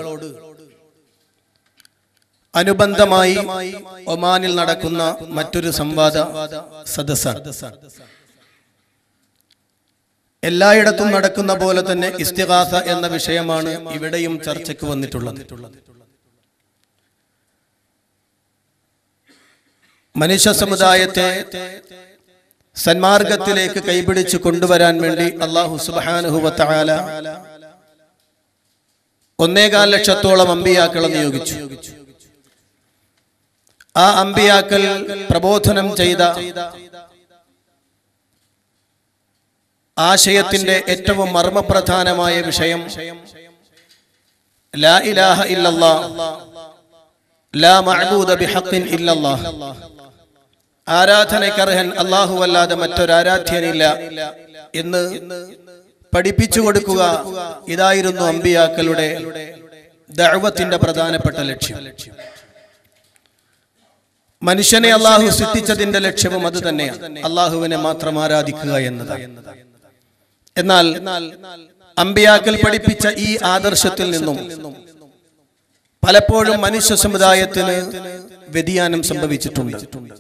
അനുബന്ധമായി ഒമാനിൽ നടക്കുന്ന മറ്റൊരു സംവാദ സദസ്സാണ് എല്ലായിടത്തും നടക്കുന്ന പോലെ തന്നെ ഇസ്തിഹാസ എന്ന വിഷയമാണ് ഇവിടെയും ചർച്ചയ്ക്ക് വന്നിട്ടുള്ളത് മനുഷ്യ സമുദായത്തെ സന്മാർഗത്തിലേക്ക് കൈപിടിച്ച് കൊണ്ടുവരാൻ വേണ്ടി അള്ളാഹു സുബാനുഹുവത്താല ഒന്നേകാൽ ലക്ഷത്തോളം അമ്പിയാക്കളെ നിയോഗിച്ചു ആ അമ്പിയാക്കൾ പ്രബോധനം ചെയ്ത ആശയത്തിന്റെ ഏറ്റവും മർമ്മപ്രധാനമായ വിഷയം ലാ ഇലാഹ ഇല്ലല്ലാ ലാ മഅബൂദ ബിഹഖിൻ ഇല്ലല്ലാ ആരാധനയ്ക്കർഹൻ അല്ലാഹു അല്ലാതെ മറ്റൊരാരാധ്യനില്ല എന്ന് പഠിപ്പിച്ചു കൊടുക്കുക ഇതായിരുന്നു അമ്പിയാക്കളുടെ ദഅവത്തിന്റെ പ്രധാനപ്പെട്ട ലക്ഷ്യം മനുഷ്യനെ അള്ളാഹു സൃഷ്ടിച്ചതിന്റെ ലക്ഷ്യവും അത് തന്നെയാണ് അള്ളാഹുവിനെ മാത്രം ആരാധിക്കുക എന്നതാണ് എന്നാൽ അമ്പിയാക്കൽ പഠിപ്പിച്ച ഈ ആദർശത്തിൽ നിന്നും പലപ്പോഴും മനുഷ്യ സമുദായത്തിന് വ്യതിയാനം സംഭവിച്ചിട്ടുണ്ട്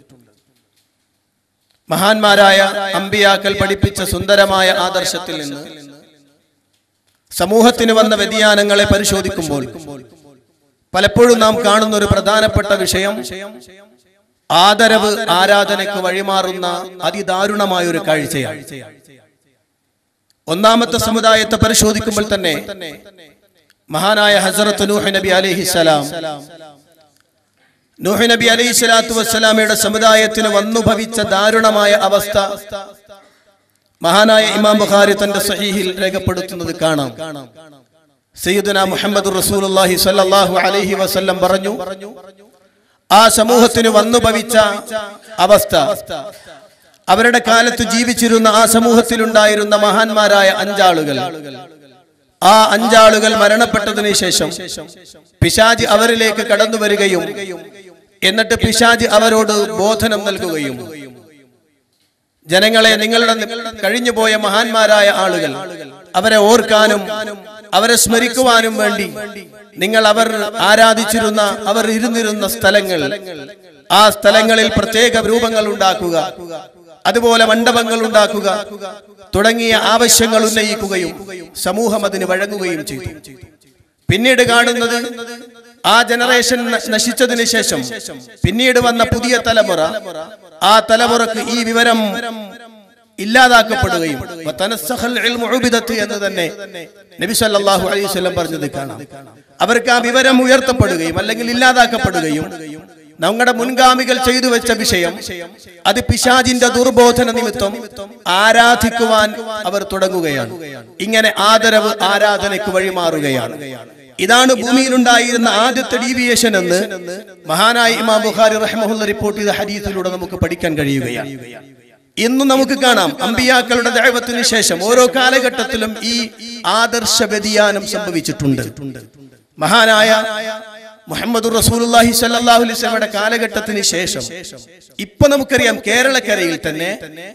മഹാന്മാരായ അമ്പിയാക്കൽ പഠിപ്പിച്ച സുന്ദരമായ ആദർശത്തിൽ നിന്ന് സമൂഹത്തിന് വന്ന വ്യതിയാനങ്ങളെ പരിശോധിക്കുമ്പോൾ പലപ്പോഴും നാം കാണുന്ന ഒരു പ്രധാനപ്പെട്ട വിഷയം ആദരവ് ആരാധനയ്ക്ക് വഴിമാറുന്ന അതിദാരുണമായ ഒരു കാഴ്ചയാണ് ഒന്നാമത്തെ സമുദായത്തെ പരിശോധിക്കുമ്പോൾ തന്നെ മഹാനായ ഹസറത്ത് നൂഹ് നബി അലൈഹിസ്സലാം നൂഹ് നബി അലൈഹി സ്വലാത്തു വസ്സലാമയുടെ സമുദായത്തിന് വന്നു ഭവിച്ച ദാരുണമായ അവസ്ഥ മഹാനായ ഇമാം ബുഖാരി തന്റെ സഹീഹിൽ രേഖപ്പെടുത്തുന്നത് കാണാം സയ്യിദുന മുഹമ്മദ് റസൂലുള്ളാഹി സ്വല്ലല്ലാഹു അലൈഹി വസല്ലം പറഞ്ഞു ആ സമൂഹത്തിന് വന്നു ഭവിച്ച അവസ്ഥ അവരുടെ കാലത്ത് ജീവിച്ചിരുന്ന ആ സമൂഹത്തിലുണ്ടായിരുന്ന മഹാന്മാരായ അഞ്ചാളുകൾ ആ അഞ്ചാളുകൾ മരണപ്പെട്ടതിന് ശേഷം പിശാജി അവരിലേക്ക് കടന്നു വരികയും എന്നിട്ട് പിശാജി അവരോട് ബോധനം നൽകുകയും ജനങ്ങളെ നിങ്ങളുടെ കഴിഞ്ഞുപോയ മഹാന്മാരായ ആളുകൾ അവരെ ഓർക്കാനും അവരെ സ്മരിക്കുവാനും വേണ്ടി നിങ്ങൾ അവർ ആരാധിച്ചിരുന്ന അവർ ഇരുന്നിരുന്ന സ്ഥലങ്ങൾ ആ സ്ഥലങ്ങളിൽ പ്രത്യേക രൂപങ്ങൾ ഉണ്ടാക്കുക അതുപോലെ മണ്ഡപങ്ങൾ ഉണ്ടാക്കുക തുടങ്ങിയ ആവശ്യങ്ങൾ ഉന്നയിക്കുകയും സമൂഹം അതിന് വഴങ്ങുകയും ചെയ്തു പിന്നീട് കാണുന്നത് ആ ജനറേഷൻ ന- നശിച്ചതിന് ശേഷം പിന്നീട് വന്ന പുതിയ തലമുറ ആ തലമുറക്ക് ഈ വിവരം ഇല്ലാതാക്കപ്പെടുകയും വതനസ്സഖൽ ഇൽമു ഉബിദത്ത് എന്ന് തന്നെ നബി സല്ലല്ലാഹു അലൈഹി വസല്ലം പറഞ്ഞത് കാണാം അവർക്ക് ആ വിവരം ഉയർത്തപ്പെടുകയും അല്ലെങ്കിൽ ഇല്ലാതാക്കപ്പെടുകയും നമ്മുടെ മുൻഗാമികൾ ചെയ്തു വെച്ച വിഷയം അത് പിശാജിന്റെ ദുർബോധന നിമിത്തം ആരാധിക്കുവാൻ അവർ തുടങ്ങുകയാണ് ഇങ്ങനെ ആദരവ് ആരാധനയ്ക്ക് വഴിമാറുകയാണ് ഇതാണ് ഭൂമിയിലുണ്ടായിരുന്ന ആദ്യത്തെ ഡീവിയേഷൻ എന്ന് മഹാനായ ഇമാം ബുഖാരി റഹ്മഹുല്ല റിപ്പോർട്ട് ചെയ്ത ഹദീസിലൂടെ നമുക്ക് പഠിക്കാൻ കഴിയുകയാണ് ഇന്നും നമുക്ക് കാണാം അമ്പിയാക്കളുടെ ദൈവത്തിന് ശേഷം ഓരോ കാലഘട്ടത്തിലും ഈ ആദർശ വ്യതിയാനം സംഭവിച്ചിട്ടുണ്ട് മഹാനായ മുഹമ്മദ് റസൂലുള്ളാഹി സ്വല്ലല്ലാഹു അലൈഹി വസല്ലമയുടെ കാലഘട്ടത്തിന് ശേഷം ഇപ്പൊ നമുക്കറിയാം കേരളക്കരയിൽ തന്നെ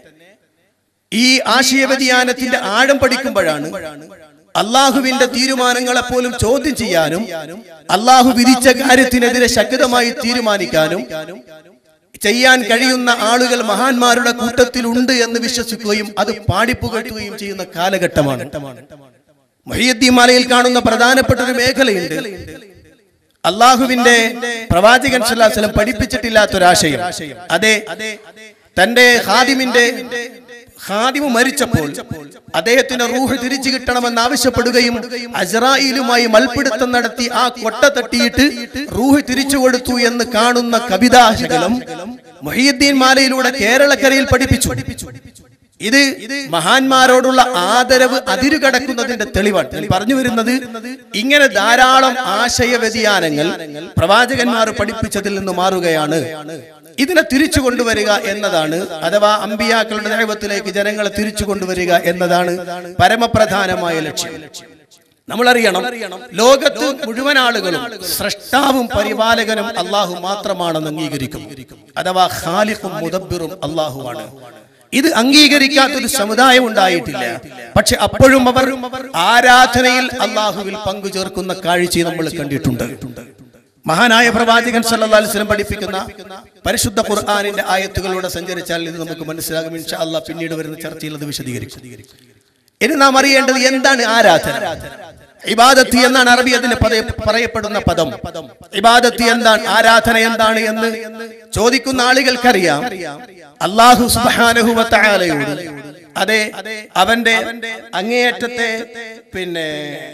ഈ ആശയ വ്യതിയാനത്തിന്റെ ആഴം പഠിക്കുമ്പോഴാണ് അള്ളാഹുവിന്റെ തീരുമാനങ്ങളെ പോലും ചോദ്യം ചെയ്യാനും അള്ളാഹു വിധിച്ച കാര്യത്തിനെതിരെ ശക്തമായി തീരുമാനിക്കാനും ചെയ്യാൻ കഴിയുന്ന ആളുകൾ മഹാന്മാരുടെ കൂട്ടത്തിലുണ്ട് എന്ന് വിശ്വസിക്കുകയും അത് പാടിപ്പുകട്ടുകയും ചെയ്യുന്ന കാലഘട്ടമാണ് മൊഹിയദ്ദീൻ മലയിൽ കാണുന്ന പ്രധാനപ്പെട്ട ഒരു മേഖലയുണ്ട് അള്ളാഹുവിന്റെ പ്രവാചകൻ സല്ലല്ലാഹു അലൈഹി വസല്ലം പഠിപ്പിച്ചിട്ടില്ലാത്തൊരാശയം അതെ തന്റെ ഹാദിമിന്റെ ഹാദിമു മരിച്ചപ്പോൾ അദ്ദേഹത്തിന്റെ റൂഹ് തിരിച്ചു കിട്ടണമെന്ന് ആവശ്യപ്പെടുകയും അസ്രായിലുമായി മൽപ്പിടുത്തം നടത്തി ആ കൊട്ട തട്ടിയിട്ട് റൂഹ് തിരിച്ചു കൊടുത്തു എന്ന് കാണുന്ന കവിതാശകലം മൊഹീദ്ദീൻ മാലയിലൂടെ കേരളക്കരയിൽ പഠിപ്പിച്ചു ഇത് മഹാന്മാരോടുള്ള ആദരവ് അതിരുകടക്കുന്നതിന്റെ തെളിവാണ് ഞാൻ പറഞ്ഞു വരുന്നത് ഇങ്ങനെ ധാരാളം ആശയ വ്യതിയാനങ്ങൾ പ്രവാചകന്മാർ പഠിപ്പിച്ചതിൽ നിന്ന് മാറുകയാണ് ഇതിനെ തിരിച്ചു കൊണ്ടുവരിക എന്നതാണ് അഥവാ അമ്പിയാക്കളുടെ ദൈവത്തിലേക്ക് ജനങ്ങളെ തിരിച്ചു കൊണ്ടുവരിക എന്നതാണ് പരമപ്രധാനമായ ലക്ഷ്യം നമ്മൾ അറിയണം ലോകത്ത് മുഴുവൻ ആളുകളും സൃഷ്ടാവും പരിപാലകനും അള്ളാഹു മാത്രമാണെന്ന് അംഗീകരിക്കും അഥവാ ഖാലിഖും മുദബ്ബിറും അള്ളാഹുവാണ് ഇത് അംഗീകരിക്കാത്ത ഒരു സമുദായം ഉണ്ടായിട്ടില്ല പക്ഷെ അപ്പോഴും അവർ ആരാധനയിൽ അള്ളാഹുവിൽ പങ്കു ചേർക്കുന്ന കാഴ്ച നമ്മൾ കണ്ടിട്ടുണ്ട് മഹാനായ പ്രവാചകൻ സല്ലല്ലാഹു അലൈഹി വസല്ലം പഠിപ്പിക്കുന്ന പരിശുദ്ധ ഖുർആനിന്റെ ആയത്തുകളിലൂടെ സഞ്ചരിച്ചാൽ ഇത് നമുക്ക് മനസ്സിലാകും ഇൻഷാ അള്ളാഹ് പിന്നീട് വരുന്ന ചർച്ചയിൽ അത് വിശദീകരിക്കും ഇനി നാം അറിയേണ്ടത് എന്താണ് ആരാധന ഇബാദത്ത് എന്നാണ് അറബി അതിന് പദ- പറയപ്പെടുന്ന പദം ഇബാദത്ത് എന്താണ് ആരാധന എന്താണ് എന്ന് ചോദിക്കുന്ന ആളുകൾക്കറിയാം അള്ളാഹു സുബ്ഹാനഹു വ തആലയോട് അതെ അവന്റെ അങ്ങേയറ്റത്തെ പിന്നെ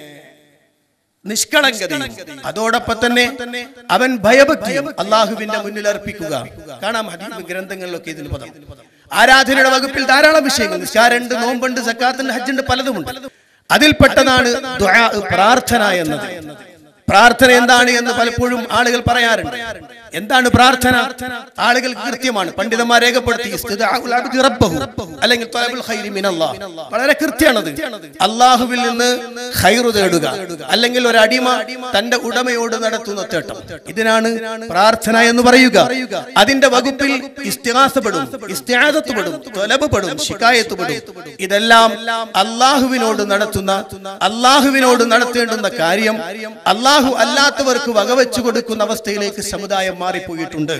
നിഷ്കളങ്കതയും അതോടൊപ്പം തന്നെ അവൻ ഭയഭക്തിയും അള്ളാഹുവിന്റെ മുന്നിൽ അർപ്പിക്കുക കാണാം ഹദീബ് ഗ്രന്ഥങ്ങളിലൊക്കെ ഇതിന് പദം ആരാധനയുടെ വകുപ്പിൽ ധാരാളം വിഷയങ്ങൾ നിസ്കാരമുണ്ട് നോമ്പുണ്ട് സക്കാത്തുണ്ട് ഹജ്ജുണ്ട് പലതുമുണ്ട് അതിൽപ്പെട്ടതാണ് ദുആ, പ്രാർത്ഥന എന്നത് പ്രാർത്ഥന എന്താണ് എന്ന് പലപ്പോഴും ആളുകൾ പറയാറുണ്ട് എന്താണ് പ്രാർത്ഥന ആളുകൾ കൃത്യമാണ് പണ്ഡിതന്മാർ രേഖപ്പെടുത്തി ഇസ്തിദാഉൽ അബ്ദി റബ്ബഹു, അല്ലെങ്കിൽ ത്വലബുൽ ഖൈരി മിനല്ലാഹ്. വളരെ കൃത്യമാണത് അള്ളാഹുവിൽ നിന്ന് ഖൈറു തേടുക അല്ലെങ്കിൽ ഒരു അടിമ തന്റെ ഉടമയോട് നടത്തുന്ന തേട്ടം ഇതിനാണ് പ്രാർത്ഥന എന്ന് പറയുക അതിന്റെ വകുപ്പിൽ ഇസ്തിഹാസപ്പെടും ഇസ്തിയാദത്ത് തൊലബ് പെടും ശിക്കായത്ത് പെടും ഇതെല്ലാം അള്ളാഹുവിനോട് നടത്തുന്ന അള്ളാഹുവിനോട് നടത്തേണ്ടുന്ന കാര്യം അള്ളാഹു അല്ലാത്തവർക്ക് വകവെച്ചു കൊടുക്കുന്ന അവസ്ഥയിലേക്ക് സമുദായം മാറിപ്പോയിട്ടുണ്ട്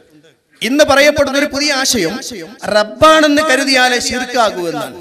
ഇന്ന് പറയപ്പെടുന്ന ഒരു പുതിയ ആശയം റബ്ബാണെന്ന് കരുതിയാലേ ശിർക്കാകൂ എന്നാണ്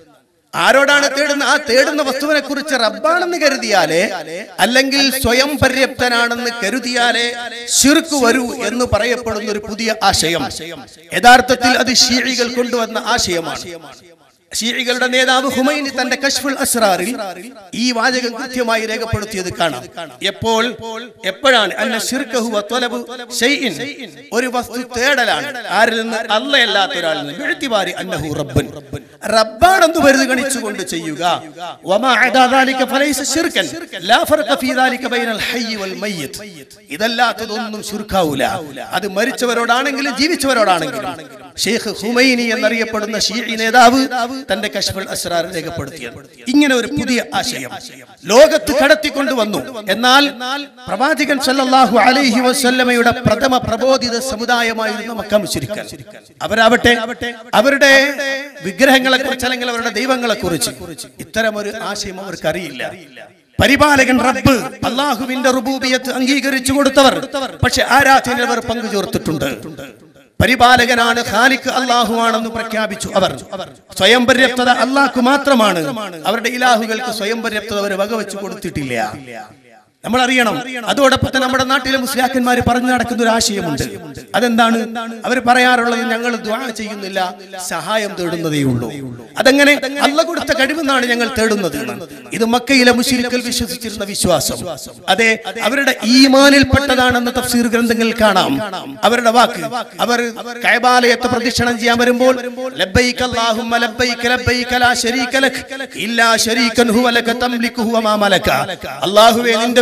ആരോടാണ് തേടുന്ന ആ തേടുന്ന വസ്തുവിനെ കുറിച്ച് റബ്ബാണെന്ന് കരുതിയാലേ അല്ലെങ്കിൽ സ്വയം പര്യാപ്തനാണെന്ന് കരുതിയാലേ ശിർക്ക് വരൂ എന്ന് പറയപ്പെടുന്ന ഒരു പുതിയ ആശയം യഥാർത്ഥത്തിൽ അത് ഷീഴികൾ കൊണ്ടുവന്ന ആശയമാണ് ഷീഴികളുടെ നേതാവ് ഹുമൈനി തന്റെ കശ്ഫുൽ അസ്രാറിൽ ഈ വാചകം കൃത്യമായി രേഖപ്പെടുത്തിയത് കാണാം എപ്പോൾ എപ്പോഴാണ് അന്ന ശിർക്കഹു വത്വലബു ശൈഇൻ ഒരു വസ്തു തേടലാണ് ആരിൽ നിന്ന് അല്ലയല്ലാത്ത ഒരാളിൽ നിന്ന് വീഴ്ത്തിവാരി അന്നഹു റബ്ബൻ റബ്ബാണെന്ന് പരിഗണിച്ചുകൊണ്ട് ചെയ്യുക വമാ അദാ ദാലിക ഫലൈസ ശിർക്കൻ ലാ ഫർഖ ഫീ ദാലിക ബൈനൽ ഹയ്യി വൽ മയ്യിത്ത് ഇതല്ലാത്തതൊന്നും ശിർക്കാവൂല അത് മരിച്ചവരോടാണെങ്കിലും ജീവിച്ചവരോടാണെങ്കിലും ഷെയ്ഖ് ഹുമൈനി എന്നറിയപ്പെടുന്ന ഷീഇ നേതാവ് തന്റെ കശ്ഫുൽ അസ്രാർ രേഖപ്പെടുത്തിയത് ഇങ്ങനെ ഒരു പുതിയ ആശയം ലോകത്ത് കടത്തിക്കൊണ്ടു വന്നു എന്നാൽ പ്രവാചകൻ സല്ലല്ലാഹു അലൈഹി വസല്ലമയുടെ പ്രഥമ പ്രബോധിത സമുദായമായിരുന്നു മക്ക മുശ്രിക്കൻ അവരാവട്ടെ അവരുടെ വിഗ്രഹങ്ങളെ കുറിച്ച് അല്ലെങ്കിൽ അവരുടെ ദൈവങ്ങളെ കുറിച്ച് ഇത്തരം ഒരു ആശയം അവർക്ക് അറിയില്ല പരിപാലകൻ റബ്ബ് അള്ളാഹുവിന്റെ റുബൂബിയത്ത് അംഗീകരിച്ചു കൊടുത്തവർ പക്ഷെ ആരാധനയിൽ അവർ പങ്കു ചേർത്തിട്ടുണ്ട് പരിപാലകനാണ് ഖാലിഖ് അള്ളാഹുവാണെന്ന് പ്രഖ്യാപിച്ചു അവർ സ്വയം പര്യാപ്തത അള്ളാഹ്ക്ക് മാത്രമാണ് അവരുടെ ഇലാഹുകൾക്ക് സ്വയം പര്യാപ്തത അവർ വകവെച്ചു കൊടുത്തിട്ടില്ല നമ്മൾ അറിയണം അതോടൊപ്പം തന്നെ നമ്മുടെ നാട്ടിലെ മുസ്ലിയാക്കന്മാർ പറഞ്ഞു നടക്കുന്ന ഒരു ആശയമുണ്ട് അതെന്താണ് അവർ പറയാറുള്ളത് ഞങ്ങൾ ദ്വാ ചെയ്യുന്നില്ല സഹായം തേടുന്നതേ ഉള്ളൂ അതെങ്ങനെ അല്ല കൊടുത്ത കഴിവെന്നാണ് ഞങ്ങൾ തേടുന്നത് എന്ന്. ഇത് മക്കയിലെ മുസ്ലിക്കൽ വിശ്വസിച്ചിരുന്ന വിശ്വാസം അതെ അവരുടെ ഈമാനിൽപ്പെട്ടതാണെന്ന് തഫ്സീർ ഗ്രന്ഥങ്ങളിൽ കാണാം അവരുടെ വാക്ക് അവർ കൈബാലയത്തെ പ്രദക്ഷിണം ചെയ്യാൻ വരുമ്പോൾ ലബ്ബൈക അല്ലാഹുമ്മ ലബ്ബൈക ലബ്ബൈക ലാ ശരീക ലക് ഇല്ലാ ശരീകൻ ഹുവ ലക തംലികു ഹുവ മാ മലക അല്ലാഹുവേ നിന്റെ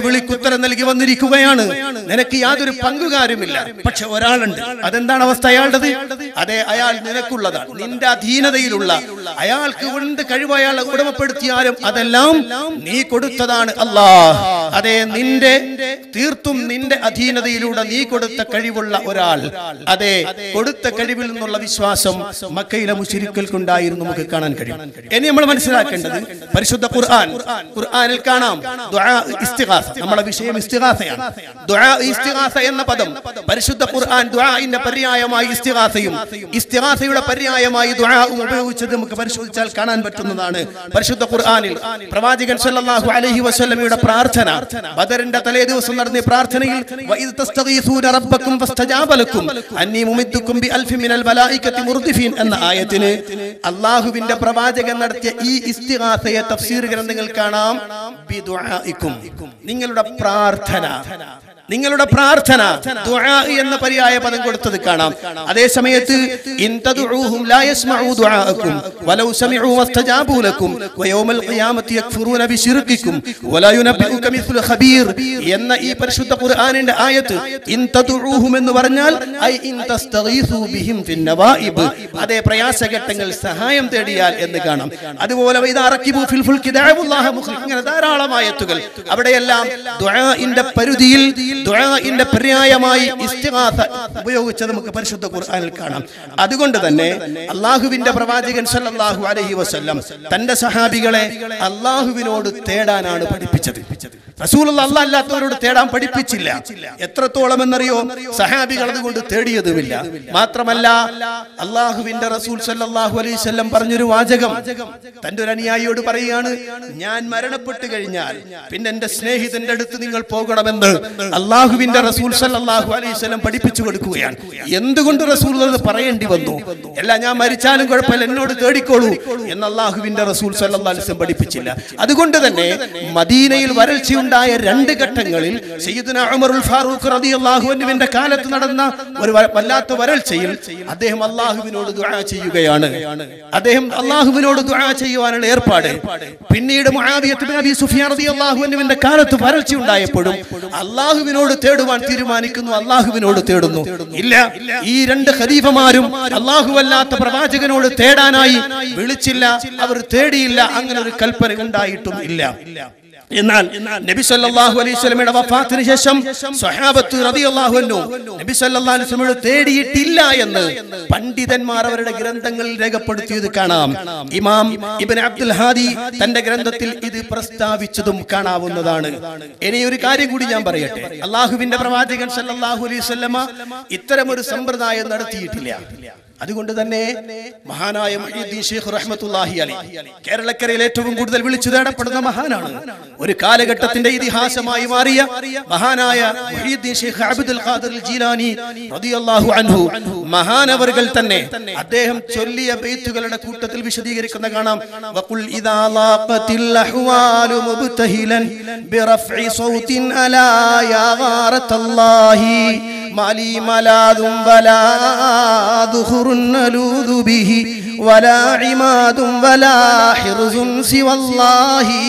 വിളിക്കുത്തരം നൽകി വന്നിരിക്കുകയാണ് നിനക്ക് യാതൊരു പങ്കുകാരുമില്ല പക്ഷെ ഒരാളുണ്ട് അതെന്താണ് അവസ്ഥ അയാളുടേത് അതെ അയാൾ നിനക്കുള്ളതാണ് നിന്റെ അധീനതയിലുള്ള അയാൾക്ക് എന്ത് കഴിവ് അയാൾ ഉടമപ്പെടുത്തിയാലും അതെല്ലാം നീ കൊടുത്തതാണ് അല്ലാ അതെ നിന്റെ തീർത്തും നിന്റെ അധീനതയിലൂടെ നീ കൊടുത്ത കഴിവുള്ള ഒരാൾ അതെ കൊടുത്ത കഴിവിൽ നിന്നുള്ള വിശ്വാസം മക്കയിലെ മുശിരിക്കൽക്കുണ്ടായിരുന്നു നമുക്ക് കാണാൻ കഴിയും ഇനി നമ്മൾ മനസ്സിലാക്കേണ്ടത് പരിശുദ്ധ ഖുർആൻ ഖുർആനിൽ കാണാം ദുആ ഇസ്തിഗാസ നമ്മുടെ വിഷയം ഇസ്തിഗാസയാണ് ദുആ ഇസ്തിഗാസ എന്ന പദം പരിശുദ്ധ ഖുർആൻ ദുആഇന്റെ പര്യായമായി ഇസ്തിഗാസയും ഇസ്തിഗാസയുടെ പര്യായമായി ദുആവും ഉപയോഗിച്ചത് നമുക്ക് പരിശോധിച്ചാൽ കാണാൻ പറ്റുന്നതാണ് പരിശുദ്ധ ഖുർആനിൽ പ്രവാചകൻ സല്ലല്ലാഹു അലൈഹി വസല്ലമയുടെ പ്രാർത്ഥന ബദറിന്റെ തലേ ദിവസം നടന്ന ഈ പ്രാർത്ഥനയിൽ വഇദ് തസ്തഗീസൂന റബ്ബക്കും ഫസ്തജാബ ലക്കും അന്നീ മുമിദ്ദുക്കും ബിഅൽഫി മിനൽ മലായികത്തി മുർദിഫീൻ എന്ന ആയത്തിന് അള്ളാഹുവിന്റെ പ്രവാചകൻ നടത്തിയ ഈ ഇസ്തിഗാസയെ തഫ്സീർ ഗ്രന്ഥങ്ങൾ കാണാം ബിദുആഇക്കും നിങ്ങളുടെ പ്രാർത്ഥന നിങ്ങളുടെ പ്രാർത്ഥന ദുആ എന്ന പര്യായ പദം കൊടുത്തത് കാണാം അതേ സമയത്ത് ഇൻ തദ്ഉഹും ലാ യസ്മഉ ദുആഅക്കും വലൗ സമിഉ വസ്തജാബു ലക്കും വയൗമൽ ഖിയാമത്തി യക്ഫുറൂന ബിശിർക്കിക്കും വലാ യുനബ്ബിഉക മിസ്ലു ഖബീർ എന്ന ഈ പരിശുദ്ധ ഖുർആനിന്റെ ആയത്ത് ഇൻ തദ്ഉഹും എന്ന് പറഞ്ഞാൽ ഐ ഇൻ തസ്തഗീസു ബിഹിം ഫിൻ നവായിബ് അതേ പ്രയാസഘട്ടങ്ങൾ സഹായം തേടിയാൽ എന്ന് കാണാം അതുപോലെ വൈദാ റക്കിബു ഫിൽ ഫുൽകി ദഅവുല്ലാഹ മുഖ്ലിസ് ഇങ്ങനെ ധാരാളം ആയത്തുകൾ അവിടെയെല്ലാം ദുആഇന്റെ പരിധിയിൽ ദുആഇന്റെ പര്യായമായി ഇസ്തിഗാസ ഉപയോഗിച്ചത് നമുക്ക് പരിശുദ്ധ ഖുർആനിൽ കാണാം അതുകൊണ്ട് തന്നെ അള്ളാഹുവിന്റെ പ്രവാചകൻ സല്ലല്ലാഹു അലൈഹി വസല്ലം തന്റെ സഹാബികളെ അള്ളാഹുവിനോട് തേടാനാണ് പഠിപ്പിച്ചത് റസൂൽ അല്ലാ അല്ലാത്തവരോട് തേടാൻ പഠിപ്പിച്ചില്ല എത്രത്തോളം എന്നറിയോ സഹാബികൾ അതുകൊണ്ട് തേടിയതുമില്ല മാത്രമല്ല അള്ളാഹുവിന്റെ റസൂൽ സല്ലല്ലാഹു അലൈഹി വസല്ലം പറഞ്ഞൊരു വാചകം തന്റെ ഒരു അനുയായിയോട് പറയുകയാണ് ഞാൻ മരണപ്പെട്ടു കഴിഞ്ഞാൽ പിന്നെ എന്റെ സ്നേഹിതന്റെ അടുത്ത് നിങ്ങൾ പോകണമെന്ന് അള്ളാഹുവിന്റെ റസൂൽ സല്ലല്ലാഹു അലൈഹി വസല്ലം പഠിപ്പിച്ചു കൊടുക്കുകയാണ് എന്തുകൊണ്ട് റസൂൽ അത് പറയേണ്ടി വന്നു അല്ല ഞാൻ മരിച്ചാലും കുഴപ്പമില്ല എന്നോട് തേടിക്കോളൂ എന്ന് അള്ളാഹുവിന്റെ റസൂൽ സല്ലല്ലാഹു അലൈഹി വസല്ലം പഠിപ്പിച്ചില്ല അതുകൊണ്ട് തന്നെ മദീനയിൽ വരൾച്ചയുണ്ടായ രണ്ട് ഘട്ടങ്ങളിൽ സയ്യിദുന ഉമറുൽ ഫാറൂഖ് റളിയല്ലാഹു അൻഹുവിന്റെ കാലത്ത് നടന്ന ഒരു വ- വല്ലാത്ത വരൾച്ചയിൽ അദ്ദേഹം അള്ളാഹുവിനോട് ദുആ ചെയ്യുകയാണ് അദ്ദേഹം അള്ളാഹുവിനോട് ദുആ ചെയ്യുവാനുള്ള ഏർപ്പാട് പിന്നീട് മുആവിയത്ത് ബിൻ അബി സുഫിയാൻ റളിയല്ലാഹു അൻഹുവിന്റെ കാലത്ത് വരൾച്ച ഉണ്ടായപ്പോഴും അള്ളാഹുവിനോട് തേടുവാൻ തീരുമാനിക്കുന്നു അള്ളാഹുവിനോട് തേടുന്നു ഇല്ല ഈ രണ്ട് ഖലീഫമാരും അല്ലാത്ത പ്രവാചകനോട് തേടാനായി വിളിച്ചില്ല അവർ തേടിയില്ല അങ്ങനെ ഒരു കൽപ്പന ഉണ്ടായിട്ടും ഇല്ല എന്നാൽ നബി സല്ലല്ലാഹു അലൈഹി വസല്ലമയുടെ വഫാത്തിന് ശേഷം സ്വഹാബത്ത് റളിയല്ലാഹു അൻഹു നബി സല്ലല്ലാഹു അലൈഹി വസല്ലമയോട് തേടിയിട്ടില്ല എന്ന് പണ്ഡിതന്മാർ അവരുടെ ഗ്രന്ഥങ്ങളിൽ രേഖപ്പെടുത്തിയത് കാണാം ഇമാം ഇബ്നു അബ്ദുൽ ഹാദി തന്റെ ഗ്രന്ഥത്തിൽ ഇത് പ്രസ്താവിച്ചതും കാണാവുന്നതാണ് ഇനി ഒരു കാര്യം കൂടി ഞാൻ പറയട്ടെ അള്ളാഹുവിന്റെ പ്രവാചകൻ സല്ലല്ലാഹു അലൈഹി വസല്ലമ ഇത്തരം ഒരു സമ്പ്രദായം നടത്തിയിട്ടില്ല അതുകൊണ്ട് തന്നെ മഹാനായ മുഹ്യിദ്ദീൻ ഷെയ്ഖ് റഹ്മത്തുള്ളാഹി അലൈഹി കേരളക്കരയിൽ ഏറ്റവും കൂടുതൽ വിളിച്ചു തേടപ്പെടുന്ന മഹാനാണ് ഒരു കാലഘട്ടത്തിന്റെ ഇതിഹാസമായി മാറിയ മഹാനായ മുഹ്യിദ്ദീൻ ഷെയ്ഖ് അബ്ദുൽ ഖാദിർ ജീലാനി റളിയല്ലാഹു അൻഹു മഹാനവറുകൾ തന്നെ അദ്ദേഹം ചൊല്ലിയ ബെയ്ത്തുകളുടെ കൂട്ടത്തിൽ വിശദീകരിക്കുന്ന കാണാം വഖുൽ ഇദാ ലാഖത്തിൽ അഹ്വാലു മുബ്തഹിലൻ ബിറഫ്ഇ സൗത്തിൻ അലാ യാ ഗാറത്തല്ലാഹി മാലി മലാദും വലാ ദുഹുറുൻ നലൂദു ബിഹി വലാ ഇമാദും വലാ ഹിർസുൻ സിവല്ലാഹി